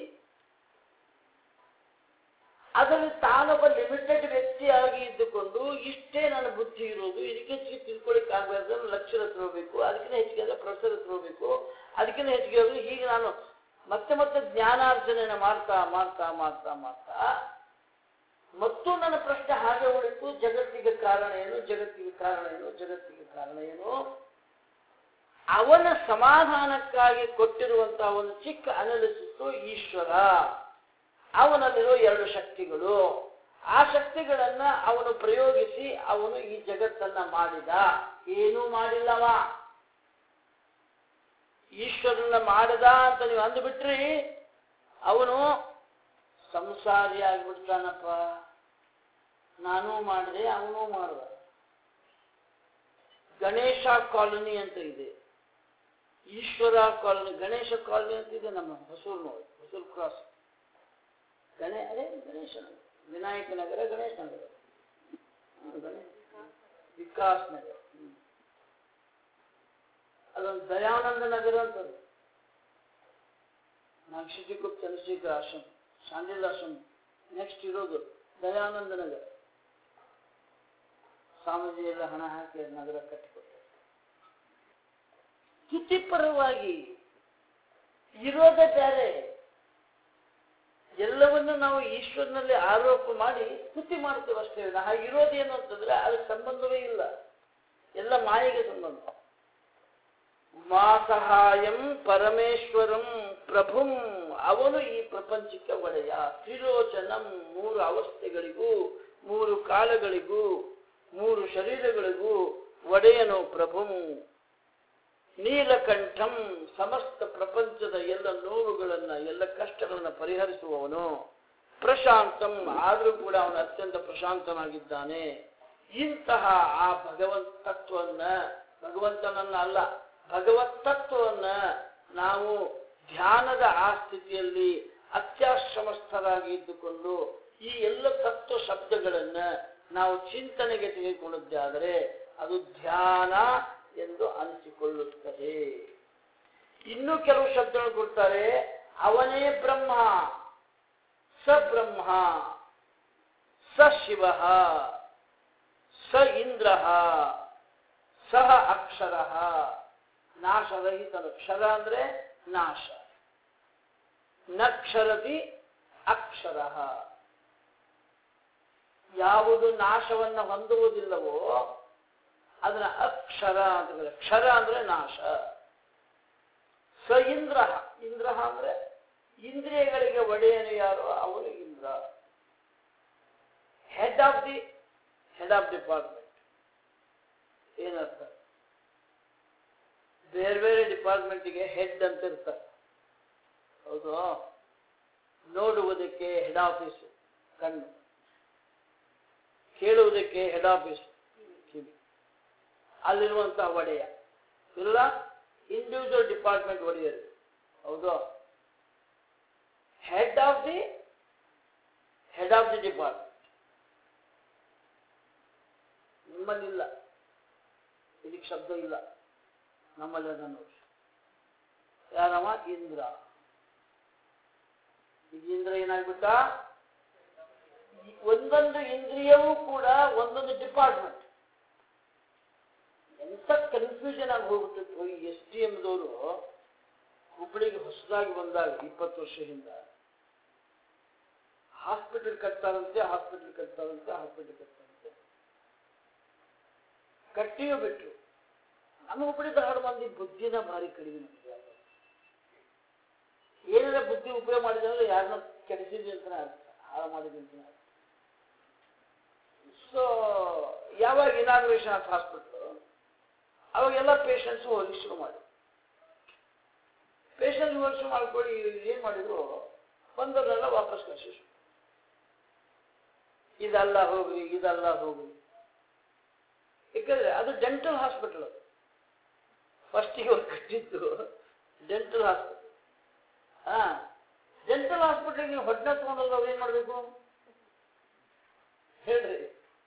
ಅದರಲ್ಲಿ ತಾನೊಬ್ಬ ಲಿಮಿಟೆಡ್ ವ್ಯಕ್ತಿಯಾಗಿ ಇದ್ದುಕೊಂಡು ಇಷ್ಟೇ ನನ್ನ ಬುದ್ಧಿ ಇರೋದು ಇದಕ್ಕೆ ಹೆಚ್ಚಿಗೆ ತಿಳ್ಕೊಳಿಕ್ ಆಗಬಾರ್ದು ಲಕ್ಷ ಹತ್ರ ಹೋಗ್ಬೇಕು ಅದಕ್ಕಿಂತ ಹೆಚ್ಚಿಗೆ ಅಂದ್ರೆ ಪ್ರೊಫೆಸರ್ ಹತ್ರ ಹೋಗ್ಬೇಕು ಅದಕ್ಕಿಂತ ಹೆಚ್ಚಿಗೆ ಹೋಗಿ ಹೀಗೆ ನಾನು ಮತ್ತೆ ಮತ್ತೆ ಜ್ಞಾನಾರ್ಜನೆನ ಮಾಡ್ತಾ ಮಾಡ್ತಾ ಮಾಡ್ತಾ ಮಾಡ್ತಾ ಮತ್ತು ನನ್ನ ಪ್ರಶ್ನೆ ಹಾಗೆ ಉಳಿತು ಜಗತ್ತಿಗೆ ಕಾರಣ ಏನು ಜಗತ್ತಿಗೆ ಕಾರಣ ಏನು ಜಗತ್ತಿಗೆ ಕಾರಣ ಏನು ಅವನ ಸಮಾಧಾನಕ್ಕಾಗಿ ಕೊಟ್ಟಿರುವಂತಹ ಒಂದು ಚಿಕ್ಕ ಅನಾಲಿಸಿಸ್ ಈಶ್ವರ ಅವನಲ್ಲಿರೋ ಎರಡು ಶಕ್ತಿಗಳು ಆ ಶಕ್ತಿಗಳನ್ನ ಅವನು ಪ್ರಯೋಗಿಸಿ ಅವನು ಈ ಜಗತ್ತನ್ನ ಮಾಡಿದ ಏನೂ ಮಾಡಿಲ್ಲವ ಈಶ್ವರನ ಮಾಡದ ಅಂತ ನೀವು ಅಂದ್ಬಿಟ್ರಿ ಅವನು ಸಂಸಾರಿ ಆಗ್ಬಿಡ್ತಾನಪ್ಪ ನಾನು ಮಾಡಿದೆ ಅವನು ಮಾಡ್ದ ಗಣೇಶ ಕಾಲನಿ ಅಂತ ಇದೆ ಈಶ್ವರ ಕಾಲನಿ ಗಣೇಶ ಕಾಲನಿ ಅಂತ ಇದೆ ನಮ್ಮ ಹೊಸೂರು ನೋಡಿ ಹೊಸೂರು ಕ್ರಾಸ್ ಗಣೇ ಅದೇ ಗಣೇಶ ನಗರ ವಿನಾಯಕ ನಗರ ಗಣೇಶ ನಗರ ಹಾ, ಗಣೇಶ ವಿಕಾಸ್ ನಗರ ಹ್ಮ್. ಅದೊಂದು ದಯಾನಂದ ನಗರ ಅಂತ ಅದು. ನಾಗಶಿಟಿಗುಪ್ತ ಚಂದ್ರಶೇಖರ ಆಶ್ರಮ ಶಾಂಡಿಲ್ ಆಶ್ರಮ ನೆಕ್ಸ್ಟ್ ಇರೋದು ದಯಾನಂದ ನಗರ ಸ್ವಾಮೀಜಿ ಎಲ್ಲ ಹಣ ಹಾಕಿ ಅದ್ ನಗರ ಕಟ್ಟಿಕೊಟ್ಟ ಸ್ತುತಿಪರವಾಗಿ ಇರೋದೇ ಬೇರೆ ಎಲ್ಲವನ್ನು ನಾವು ಈಶ್ವರನಲ್ಲಿ ಆರೋಪ ಮಾಡಿ ಸ್ತುತಿ ಮಾಡ್ತೇವೆ ಅಷ್ಟೇ ನಾ ಇರೋದೇನು ಅಂತಂದ್ರೆ ಅದಕ್ಕೆ ಸಂಬಂಧವೇ ಇಲ್ಲ ಎಲ್ಲ ಮಾಯೆಗೆ ಸಂಬಂಧ ಮಾ ಸಹಾಯಂ ಪರಮೇಶ್ವರಂ ಪ್ರಭುಂ ಅವನು ಈ ಪ್ರಪಂಚಕ್ಕೆ ಒಡೆಯ ತ್ರಿಲೋಚನಂ ಮೂರು ಅವಸ್ಥೆಗಳಿಗೂ ಮೂರು ಕಾಲಗಳಿಗೂ ಮೂರು ಶರೀರಗಳಿಗೂ ಒಡೆಯನು ಪ್ರಭುಂ ನೀಲಕಂಠಂ ಸಮಸ್ತ ಪ್ರಪಂಚದ ಎಲ್ಲ ನೋವುಗಳನ್ನ ಎಲ್ಲ ಕಷ್ಟಗಳನ್ನ ಪರಿಹರಿಸುವವನು ಪ್ರಶಾಂತಂ ಆದರೂ ಕೂಡ ಅವನು ಅತ್ಯಂತ ಪ್ರಶಾಂತನಾಗಿದ್ದಾನೆ ಇಂತಹ ಆ ಭಗವಂತ ತತ್ವವನ್ನ ಭಗವಂತನನ್ನ ಅಲ್ಲ ಭಗವತ್ ತತ್ವವನ್ನ ನಾವು ಧ್ಯಾನದ ಆ ಸ್ಥಿತಿಯಲ್ಲಿ ಅತ್ಯಾಶ್ರಮಸ್ಥರಾಗಿ ಇದ್ದುಕೊಂಡು ಈ ಎಲ್ಲ ತತ್ವ ಶಬ್ದಗಳನ್ನ ನಾವು ಚಿಂತನೆಗೆ ತೆಗೆದುಕೊಳ್ಳುತ್ತಾದರೆ ಅದು ಧ್ಯಾನ ಎಂದು ಅನಿಸಿಕೊಳ್ಳುತ್ತದೆ ಇನ್ನು ಕೆಲವು ಶಬ್ದಗಳು ಕೊಡ್ತಾರೆ ಅವನೇ ಬ್ರಹ್ಮ ಸ ಬ್ರಹ್ಮ ಸ ಶಿವ ಸ ಇಂದ್ರ ಸಹ ಅಕ್ಷರ ನಾಶರಹಿತನು ಕ್ಷರ ಅಂದ್ರೆ ನಾಶ ನಕ್ಷರತಿ ಅಕ್ಷರ ಯಾವುದು ನಾಶವನ್ನು ಹೊಂದುವುದಿಲ್ಲವೋ ಅದನ್ನ ಅಕ್ಷರ ಅಂತ ಕರೀತಾರೆ. ಕ್ಷರ ಅಂದ್ರೆ ನಾಶ ಸ ಇಂದ್ರ ಇಂದ್ರ ಅಂದ್ರೆ ಇಂದ್ರಿಯಗಳಿಗೆ ಒಡೆಯನು ಯಾರು ಅವನು Indra head of the head of department ಏನರ್ಥ ಬೇರೆ ಬೇರೆ ಡಿಪಾರ್ಟ್ಮೆಂಟ್ಗೆ ಹೆಡ್ ಅಂತ ಇರ್ತಾರೆ ಹೌದು ನೋಡುವುದಕ್ಕೆ ಹೆಡ್ ಆಫೀಸ್ ಕಣ್ಣು ಕೇಳುವುದಕ್ಕೆ ಹೆಡ್ ಆಫೀಸ್ ಕಿವಿ ಅಲ್ಲಿರುವಂತಹ ಒಡೆಯ ಇಲ್ಲ ಇಂಡಿವಿಜುವಲ್ ಡಿಪಾರ್ಟ್ಮೆಂಟ್ ಒಡೆಯರು ಹೌದು head of the head of the department ನಿಮ್ಮಲ್ಲಿಲ್ಲ ಇದಕ್ಕೆ ಶಬ್ದ ಇಲ್ಲ ನಮ್ಮಲ್ಲಿ ಅದನ್ನು ಯಾರವ ಇಂದ್ರ ಈಗ ಇಂದ್ರ ಏನಾಗ್ಬಿಟ್ಟ ಈ ಒಂದೊಂದು ಇಂದ್ರಿಯವೂ ಕೂಡ ಒಂದೊಂದು ಡಿಪಾರ್ಟ್ಮೆಂಟ್ ಎಂತ ಕನ್ಫ್ಯೂಷನ್ ಆಗಿ ಹೋಗ್ಬಿಟ್ಟಿತ್ತು ಈ ಎಸ್ ಟಿ ಎಮ್ದವರು ಹುಬ್ಬಳ್ಳಿಗೆ ಹೊಸದಾಗಿ ಬಂದಾಗ ಇಪ್ಪತ್ತು ವರ್ಷ ಹಿಂದ ಹಾಸ್ಪಿಟಲ್ ಕಟ್ತಾರಂತೆ ಹಾಸ್ಪಿಟಲ್ ಕಟ್ತಾರಂತೆ ಹಾಸ್ಪಿಟಲ್ ಕಟ್ತಾರಂತೆ ಕಟ್ಟಿಯೂ ಬಿಟ್ರು ನಮ್ಮ ಹುಬ್ಬಳ್ಳಿ ಧಾರವಾಡ ಮಂದಿ ಬುದ್ಧಿನ ಭಾರಿ ಕಡಿಮೆ ಮಾಡಿದ್ದಾರೆ. ಏನಾರ ಬುದ್ಧಿ ಉಪಯೋಗ ಮಾಡಿದ್ರೆ ಯಾರನ್ನ ಕೆಡಿಸಿದ್ವಿ ಅಂತಾನೆ ಅರ್ಥ ಹಾಳು ಮಾಡಿದ್ವಿ ಅಂತಾನೆ ಅರ್ಥ ಸೊ ಯಾವಾಗ ಇನಾಗ್ರೇಷನ್ ಆಫ್ ಹಾಸ್ಪಿಟಲ್ ಅವಾಗೆಲ್ಲ ಪೇಷಂಟ್ಸ್ ಹೋಗಿ ಶುರು ಮಾಡಿ ಪೇಷಂಟ್ ವರ್ಷ ಮಾಡ್ಕೊಳ್ಳಿ ಏನ್ ಮಾಡಿದ್ರು ಬಂದವರೆಲ್ಲ ವಾಪಸ್ ಕಳಿಸಿ ಇದಲ್ಲ ಹೋಗ್ರಿ ಇದಲ್ಲ ಹೋಗ್ರಿ ಯಾಕಂದ್ರೆ ಅದು ಡೆಂಟಲ್ ಹಾಸ್ಪಿಟಲ್ ಅದು ಫಸ್ಟಿಗೆ ಅವ್ರು ಕಟ್ಟಿದ್ದು ಡೆಂಟಲ್ ಹಾಸ್ಪಿಟಲ್ ಹಾ ಡೆಂಟಲ್ ಹಾಸ್ಪಿಟಲ್ ನೀವು ಹೊಟ್ಟೆ ತಗೊಂಡಲ್ಲ ಅವ್ರು ಏನ್ ಮಾಡ್ಬೇಕು ಹೇಳ್ರಿ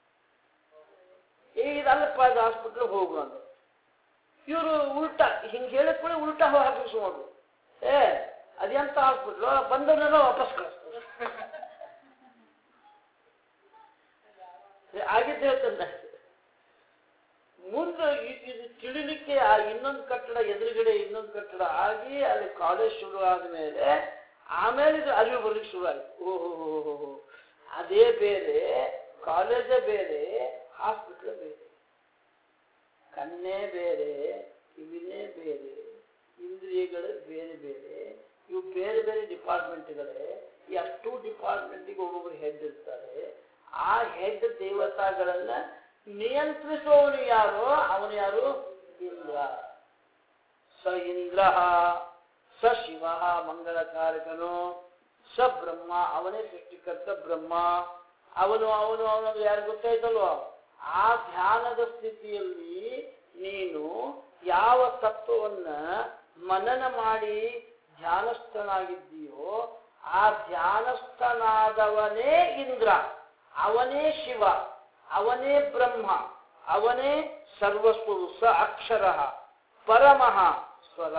ಏ ಇದಲ್ಲಪ್ಪ ಅದು ಹಾಸ್ಪಿಟಲ್ ಹೋಗು ಅಂತ ಇವರು ಉಲ್ಟಾ ಹಿಂಗೆ ಹೇಳಿದ ಕೂಡ ಉಲ್ಟಾ ಹಾಕಿಸ್ ನೋಡ್ರು ಏ ಅದೆಂತ ಹಾಸ್ಪಿಟ್ಲು ಬಂದವನ್ನೆಲ್ಲ ವಾಪಸ್ ಕಳಿಸ್ತಾರೆ ಆಗಿದ್ದು ಹೇಳ್ತಂದ ಮುಂದೆ ಇ- ಇದು ತಿಳಿಲಿಕ್ಕೆ ಆ ಇನ್ನೊಂದು ಕಟ್ಟಡ ಎದುರುಗಡೆ ಇನ್ನೊಂದು ಕಟ್ಟಡ ಆಗಿ ಅಲ್ಲಿ ಕಾಲೇಜ್ ಶುರು ಆದ್ಮೇಲೆ ಆಮೇಲೆ ಇದು ಅರಿವು ಬರ್ಲಿಕ್ಕೆ ಶುರು ಆಯ್ತು ಓಹೋ ಅದೇ ಬೇರೆ ಕಾಲೇಜೇ ಬೇರೆ ಹಾಸ್ಪಿಟ್ಲ್ ಬೇರೆ ಕಣ್ಣೇ ಬೇರೆ ಕಿವಿನೇ ಬೇರೆ ಇಂದ್ರಿಯಗಳು ಬೇರೆ ಬೇರೆ ಇವು ಬೇರೆ ಬೇರೆ ಡಿಪಾರ್ಟ್ಮೆಂಟ್ಗಳೇ ಈ ಅಷ್ಟು ಡಿಪಾರ್ಟ್ಮೆಂಟಿಗೆ ಒಬ್ಬೊಬ್ಬರು ಹೆಡ್ ಇರ್ತಾರೆ ಆ ಹೆಡ್ ದೇವತಾಗಳನ್ನ ನಿಯಂತ್ರಿಸುವವನು ಯಾರು ಅವನು ಯಾರು ಇಂದ್ರ ಸ ಇಂದ್ರ ಸ ಶಿವ ಮಂಗಳಕಾರಕನು ಸ ಬ್ರಹ್ಮ ಅವನೇ ಸೃಷ್ಟಿಕರ್ತ ಬ್ರಹ್ಮ ಅವನು ಅವನು ಅವನು ಯಾರು ಗೊತ್ತಾಯ್ತಲ್ವೋ ಆ ಧ್ಯಾನದ ಸ್ಥಿತಿಯಲ್ಲಿ ನೀನು ಯಾವ ತತ್ವವನ್ನ ಮನನ ಮಾಡಿ ಧ್ಯಾನಸ್ಥನಾಗಿದ್ದೀಯೋ ಆ ಧ್ಯಾನಸ್ಥನಾದವನೇ ಇಂದ್ರ ಅವನೇ ಶಿವ ಅವನೇ ಬ್ರಹ್ಮ ಅವನೇ ಸರ್ವಸ್ವ ಸ ಅಕ್ಷರ ಪರಮಃ ಸ್ವರ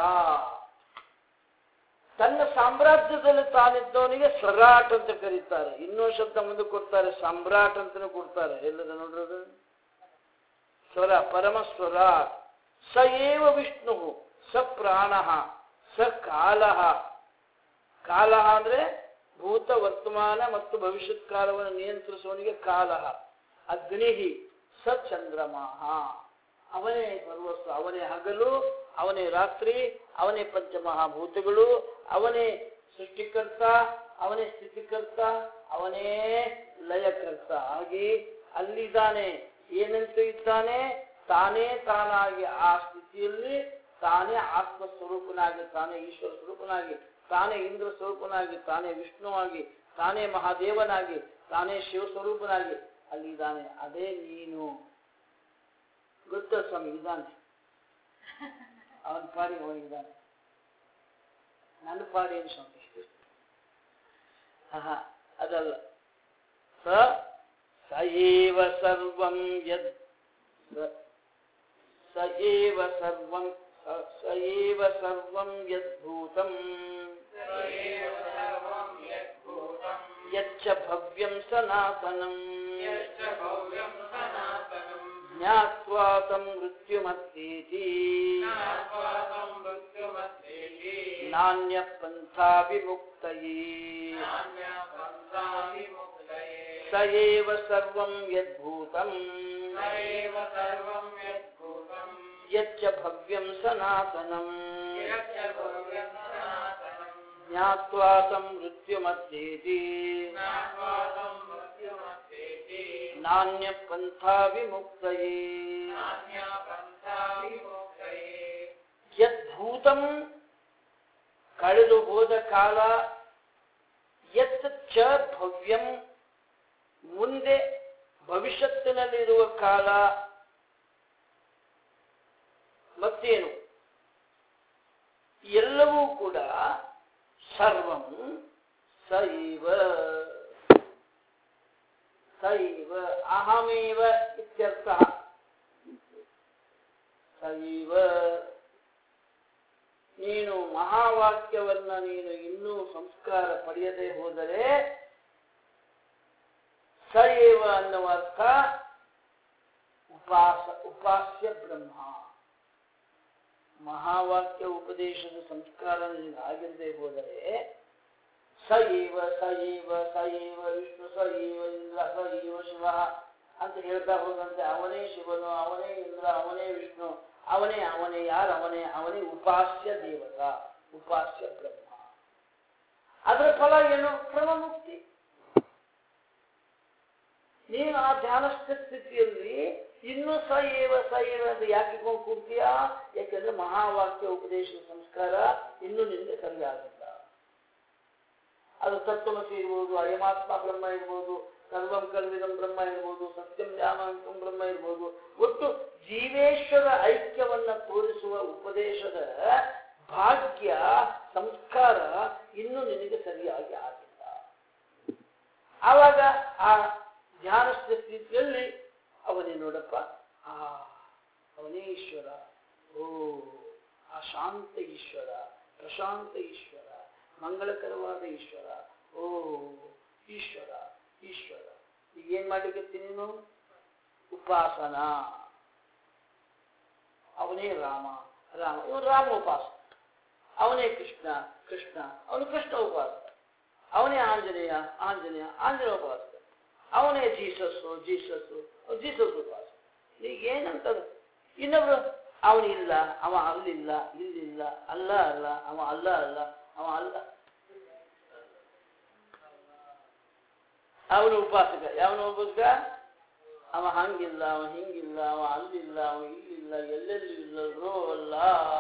ತನ್ನ ಸಾಮ್ರಾಜ್ಯದಲ್ಲಿ ತಾನಿದ್ದವನಿಗೆ ಸ್ವರಾಟ್ ಅಂತ ಕರೀತಾರೆ ಇನ್ನೊಂದು ಶಬ್ದ ಮುಂದೆ ಕೊಡ್ತಾರೆ ಸಾಮ್ರಾಟ್ ಅಂತಾನು ಕೊಡ್ತಾರೆ ಎಲ್ಲದ ನೋಡ್ರದು ಸ್ವರ ಪರಮ ಸ್ವರಾಟ್ ಸ ಏವ ವಿಷ್ಣು ಸ ಪ್ರಾಣ ಸ ಕಾಲ ಕಾಲ ಅಂದ್ರೆ ಭೂತ ವರ್ತಮಾನ ಮತ್ತು ಭವಿಷ್ಯತ್ ಕಾಲವನ್ನು ನಿಯಂತ್ರಿಸುವವನಿಗೆ ಕಾಲ ಅಗ್ನಿ ಸ ಚಂದ್ರಮಾಹ ಅವನೇ ಸರ್ವಸ್ವ ಅವನೇ ಹಗಲು ಅವನೇ ರಾತ್ರಿ ಅವನೇ ಪಂಚಮಹಾಭೂತಗಳು ಅವನೇ ಸೃಷ್ಟಿಕರ್ತ ಅವನೇ ಸ್ಥಿತಿಕರ್ತ ಅವನೇ ಲಯಕರ್ತ ಹಾಗೆ ಅಲ್ಲಿದ್ದಾನೆ ಏನಂತ ಇದ್ದಾನೆ ತಾನೇ ತಾನಾಗಿ ಆ ಸ್ಥಿತಿಯಲ್ಲಿ ತಾನೇ ಆತ್ಮ ಸ್ವರೂಪನಾಗಿ ತಾನೇ ಈಶ್ವರ ಸ್ವರೂಪನಾಗಿ ತಾನೇ ಇಂದ್ರ ಸ್ವರೂಪನಾಗಿ ತಾನೇ ವಿಷ್ಣುವಾಗಿ ತಾನೇ ಮಹಾದೇವನಾಗಿ ತಾನೇ ಶಿವ ಸ್ವರೂಪನಾಗಿ ಅಲ್ಲಿದ್ದಾನೆ ಅದೇ ನೀನು ಗೊತ್ತ ಸ್ವಾಮಿ ಇದ್ದಾನೆ ಅವನ ಪಾಡಿ ಅವನಿದ್ದಾನೆ ನನ್ನ ಪಾಡಿ ಏನು ಸ್ವಾಮಿ ಆಹಾ, ಅದಲ್ಲ ಸ ಸ ಏವ ಸರ್ವಂ ಯದ್ ಸ- ಸ ಏವ ಸರ್ವಂ ಸ- ಸ ಏವ ಸರ್ವಂ ಯದ್ಭೂತಂ ಯಚ್ಚ ಭವ್ಯಂ ಸನಾತನಂ ಯಶ್ಚ ಭವ್ಯಂ ಸನಾತನಂ ಜ್ಞಾತ್ವಾ तं ಮೃತ್ಯುಮತ್ತೀತಿ ಜ್ಞಾತ್ವಾಸಂ ಮೃತ್ಯುಮತ್ತೇತಿ ನಾಣ್ಯಪಂಥಾ ವಿಮುಕ್ತಯೇ ನಾಣ್ಯಪಂಥಾವಿಮುಕ್ತಯೇ ಸ ಏವ ಸರ್ವಂ ಯದ್ಭೂತಂ ಸ ಏವ ಸರ್ವಂ ಯದ್ಭೂತಂ ಯಚ್ಚ ಭವ್ಯಂ ಸನಾತನಂ ಯಶ್ಚ ಭವ್ಯಂ ಸನಾತನಂ ಜ್ಞಾತ್ವಾ तं ಮೃತ್ಯುಮತ್ತೀತಿ ಜ್ಞಾತ್ವಾಸಂ ಮೃತ್ಯುಮತ್ತೇತಿ ನಾಣ್ಯಪಂಥಾ ವಿಮುಕ್ತಯೇ ನಾಣ್ಯಪಂಥಾವಿಮುಕ್ತಯೇ ಯದ್ಭೂತಂ ಕಳೆದು ಹೋದ ಕಾಲ ಯತ್ ಚ ಭವ್ಯಂ ಮುಂದೆ ಭವಿಷ್ಯತ್ತಿನಲ್ಲಿರುವ ಕಾಲ ಮತ್ತೇನು ಎಲ್ಲವೂ ಕೂಡ ಸರ್ವಂ ಸೈವ ಸೈವ ಅಹಮೇವ ಇತ್ಯರ್ಥ ಸೈವ ನೀನು ಮಹಾವಾಕ್ಯವನ್ನ ನೀನು ಇನ್ನೂ ಸಂಸ್ಕಾರ ಪಡೆಯದೆ ಹೋದರೆ ಸಯೇವ ಅನ್ನುವ ಅರ್ಥ ಉಪಾಸ ಉಪಾಸ್ಯ ಬ್ರಹ್ಮ ಮಹಾವಾಕ್ಯ ಉಪದೇಶದ ಸಂಸ್ಕಾರ ನಿನಗೆ ಆಗಿರದೆ ಹೋದರೆ ಸಯೇವ ಸಯೇವ ಸಯೇವ ವಿಷ್ಣು ಸಯೇವ ಇಂದ್ರ ಸಯೇವ ಶಿವ ಅಂತ ಹೇಳ್ತಾ ಹೋದಂತೆ ಅವನೇ ಶಿವನು ಅವನೇ ಇಂದ್ರ ಅವನೇ ವಿಷ್ಣು ಅವನೇ ಅವನೇ ಯಾರು ಅವನೇ ಅವನೇ ಉಪಾಸ್ಯ ದೇವತ ಉಪಾಸ್ಯ ಬ್ರಹ್ಮ ಅದರ ಫಲ ಏನು ಕ್ರಮಮುಕ್ತಿ ನೀನು ಆ ಧ್ಯಾನಸ್ಥ ಸ್ಥಿತಿಯಲ್ಲಿ ಇನ್ನೂ ಸ ಏವ ಸ ಏವ ಅಂತ ಯಾಕೆ ಇಟ್ಕೊಂಡು ಕೂರ್ತೀಯಾ ಯಾಕೆಂದ್ರೆ ಮಹಾವಾಕ್ಯ ಉಪದೇಶದ ಸಂಸ್ಕಾರ ಇನ್ನೂ ನಿನಗೆ ಸರಿಯಾಗಿಲ್ಲ ಅದು ತತ್ವಮಸಿ ಇರ್ಬೋದು ಅಯಮಾತ್ಮ ಬ್ರಹ್ಮ ಇರ್ಬೋದು ಸರ್ವಂ ಕಲ್ವಿದಂ ಬ್ರಹ್ಮ ಇರ್ಬೋದು ಸತ್ಯಂ ಜ್ಞಾನಾಂತಂ ಬ್ರಹ್ಮ ಇರ್ಬೋದು ಒಟ್ಟು ಜೀವೇಶ್ವರ ಐಕ್ಯವನ್ನ ತೋರಿಸುವ ಉಪದೇಶದ ಭಾಗ್ಯ ಸಂಸ್ಕಾರ ಇನ್ನೂ ನಿನಗೆ ಸರಿಯಾಗಿ ಆಗಿಲ್ಲ ಆವಾಗ ಆ ಧ್ಯಾನಸ್ಥ ಸ್ಥಿತಿಯಲ್ಲಿ ಅವನೇ ನೋಡಪ್ಪ ಆ ಅವನೇ ಈಶ್ವರ ಓ ಆ ಶಾಂತ ಈಶ್ವರ ಪ್ರಶಾಂತ ಈಶ್ವರ ಮಂಗಳಕರವಾದ ಈಶ್ವರ ಓ ಈಶ್ವರ ಈಶ್ವರ ಈಗ ಏನ್ ಮಾಡ್ಲಿಕ್ಕೆ ನೀನು ಉಪಾಸನ ಅವನೇ ರಾಮ ರಾಮ ಇವನು ರಾಮ ಉಪಾಸ ಅವನೇ ಕೃಷ್ಣ ಕೃಷ್ಣ ಅವನು ಕೃಷ್ಣ ಉಪಾಸ ಅವನೇ ಆಂಜನೇಯ ಆಂಜನೇಯ ಆಂಜನೇಯ ಉಪಾಸ ಅವನೇ ಜೀಸಸ್ಸು ಜೀಸಸ್ಸು ಜೀಸಸ್ ಉಪಾಸ ಈಗ ಏನಂತದ ಇನ್ನೊಬ್ರು ಅವನಿಲ್ಲ ಅವ ಅಲ್ಲಿಲ್ಲ ಇಲ್ಲಿಲ್ಲ ಅಲ್ಲ ಅಲ್ಲ ಅವ ಅಲ್ಲ ಅಲ್ಲ ಅವ ಅಲ್ಲ ಅವನು ಉಪಾಸಕ ಯಾವನು ಉಪಾಸಕ ಅವ ಹಂಗಿಲ್ಲ ಅವ ಹಿಂಗಿಲ್ಲ ಅವ ಅಲ್ಲಿಲ್ಲ ಅವ ಇಲ್ಲಿಲ್ಲ ಎಲ್ಲೆಲ್ಲೂ ಇಲ್ಲ ರೋ ಅಲ್ಲ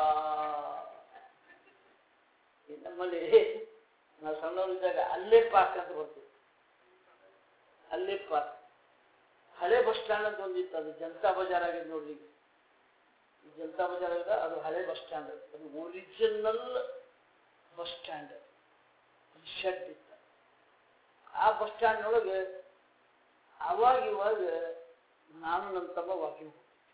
ಈ ನಮ್ಮಲ್ಲಿ ನಾವು ಸಣ್ಣವರಿದ್ದಾಗ ಅಲ್ಲೇ ಪಾಕ್ ಅಂತ ಬರ್ತೀವಿ ಅಲ್ಲೇ ಪಾಕ್ ಹಳೆ ಬಸ್ ಸ್ಟ್ಯಾಂಡ್ ಅಂತ ಒಂದಿತ್ತು ಅದು ಜನತಾ ಬಜಾರ್ ಆಗಿದೆ ನೋಡ್ರಿ ಈಗ. ಈ ಜನತಾ ಬಜಾರ್ ಆಗಿದೆ ಅದು ಹಳೆ ಬಸ್ ಸ್ಟ್ಯಾಂಡ್ ಅದು ಒರಿಜಿನಲ್ ಬಸ್ ಸ್ಟ್ಯಾಂಡ್ ಶೆಡ್ ಇತ್ತು ಆ ಬಸ್ ಸ್ಟ್ಯಾಂಡ್ನೊಳಗೆ ಅವಾಗ ಇವಾಗ ನಾನು ನನ್ನ ತಮ್ಮ ವಾಕಿಂಗ್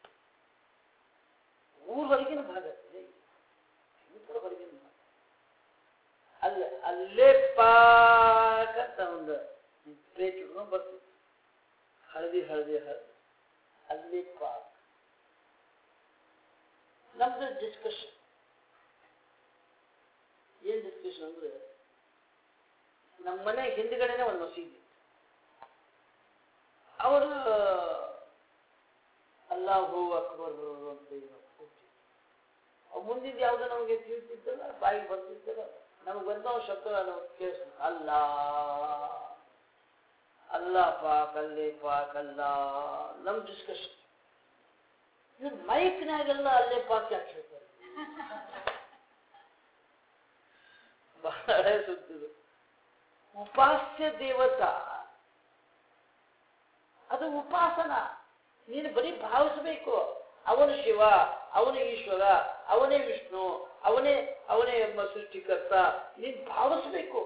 ಊರ್ ಹೊರಗಿನ ಭಾಗ ಇದೆ. ಊರ ಹೊರಗಿನ ಭಾಗ ಅಲ್ಲೇ ಅಲ್ಲೇ ಪಾಕ್ ಅಂತ ಒಂದು ಪ್ಲೇಟ್ ಹಿಡ್ಕೊಂಡು ಬರ್ತಿತ್ತು ಹಳದಿ ಹಳದಿ ಹಳದಿ ಅಲ್ಲಿ ಪಾಕ್ ನಮ್ದು ಡಿಸ್ಕಷನ್ ಏನ್ ಡಿಸ್ಕಷನ್ ಅಂದ್ರೆ ನಮ್ಮ ಮನೆ ಹಿಂದ್ಗಡೆನೆ ಒಂದು ಮಸೀದಿ ಅವರು ಅಲ್ಲಾಹು ಅಕ್ಬರ್ ಅಂತ ಏನೋ ಕೂಗ್ತಿದ್ರು. ಅವ್ ಮುಂದಿದ್ದು ಯಾವ್ದೋ ನಮಗೆ ತಿಳಿತಿದ್ದಲ್ಲ ಬಾಯಿಗೆ ಬರ್ತಿದ್ದಲ್ಲ ನಮಗೆ ಬಂದ ಒಂದು ಶಬ್ದ ನಾವು ಕೇಳಿಸ್ಬೇಕು ಅಲ್ಲಾ ಅಲ್ಲ ಪಾಕ್ ಅಲ್ಲೇ ಪಾಕ್ ಅಲ್ಲ ನಮ್ ಡಿಸ್ಕಷನ್ ಇವ್ರು ಮೈಕ್ನಾಗೆಲ್ಲ ಅಲ್ಲೇ ಪಾಕ್ ಯಾಕೆ ಹೇಳ್ತಾರೆ ಬಹಳ ಸುತ್ತಿದು ಉಪಾಸ್ಯ ದೇವತಾ ಅದು ಉಪಾಸನ ನೀನು ಬರೀ ಭಾವಿಸಬೇಕು ಅವನು ಶಿವ ಅವನು ಈಶ್ವರ ಅವನೇ ವಿಷ್ಣು ಅವನೇ ಅವನೇ ಎಂಬ ಸೃಷ್ಟಿಕರ್ತ ನೀನು ಭಾವಿಸಬೇಕು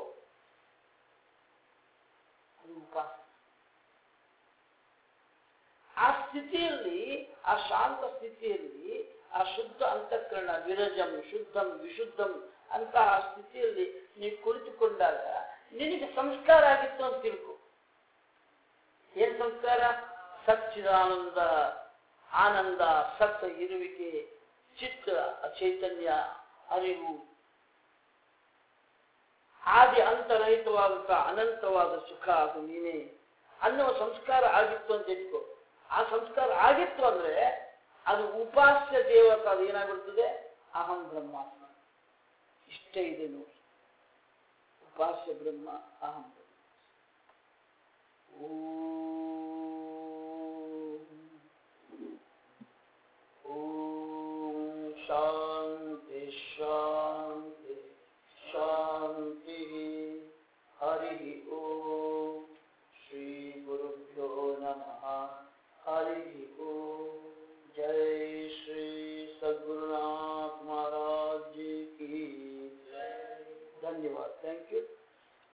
ಅದು ಉಪಾಸನ ಆ ಸ್ಥಿತಿಯಲ್ಲಿ ಆ ಶಾಂತ ಸ್ಥಿತಿಯಲ್ಲಿ ಆ ಶುದ್ಧ ಅಂತಃಕರಣ ವಿರಜಂ ಶುದ್ಧಂ ವಿಶುದ್ಧಂ ಅಂತಹ ಸ್ಥಿತಿಯಲ್ಲಿ ನೀವು ಕುಳಿತುಕೊಂಡಾಗ ನಿನಗೆ ಸಂಸ್ಕಾರ ಆಗಿತ್ತು ಅಂತ ತಿಳ್ಕೊ ಏನ್ ಸಂಸ್ಕಾರ ಸಚ್ಚಿದಾನಂದ ಆನಂದ ಸತ್ತ ಇರುವಿಕೆ ಚಿತ್ತ ಚೈತನ್ಯ ಅರಿವು ಆದಿ ಅಂತರಹಿತವಾದಂಥ ಅನಂತವಾದ ಸುಖ ಅದು ನೀನೇ ಅನ್ನುವ ಸಂಸ್ಕಾರ ಆಗಿತ್ತು ಅಂತ ಇಟ್ಕೋ ಆ ಸಂಸ್ಕಾರ ಆಗಿತ್ತು ಅಂದ್ರೆ ಅದು ಉಪಾಸ್ಯ ದೇವತ ಅದು ಏನಾಗ್ಬಿಡ್ತದೆ ಅಹಂ ಬ್ರಹ್ಮಾತ್ಮ ಇಷ್ಟೇ ಇದೆ ನೋಡಿ ಉಪಾಸ್ಯ ಬ್ರಹ್ಮ ಅಹಂ ಬ್ರಹ್ಮ ಓಂ ಓಂ ಶಾಂತಿ ಶಾಂತಿ ಶಾಂತಿ ಹರಿ ಓಂ ಶ್ರೀ ಗುರುಭ್ಯೋ ನಮಃ ಹರಿ ಓಂ ಜೈ ಶ್ರೀ ಸದ್ಗುರುನಾಥ महाराज जी की धन्यवाद थैंक यू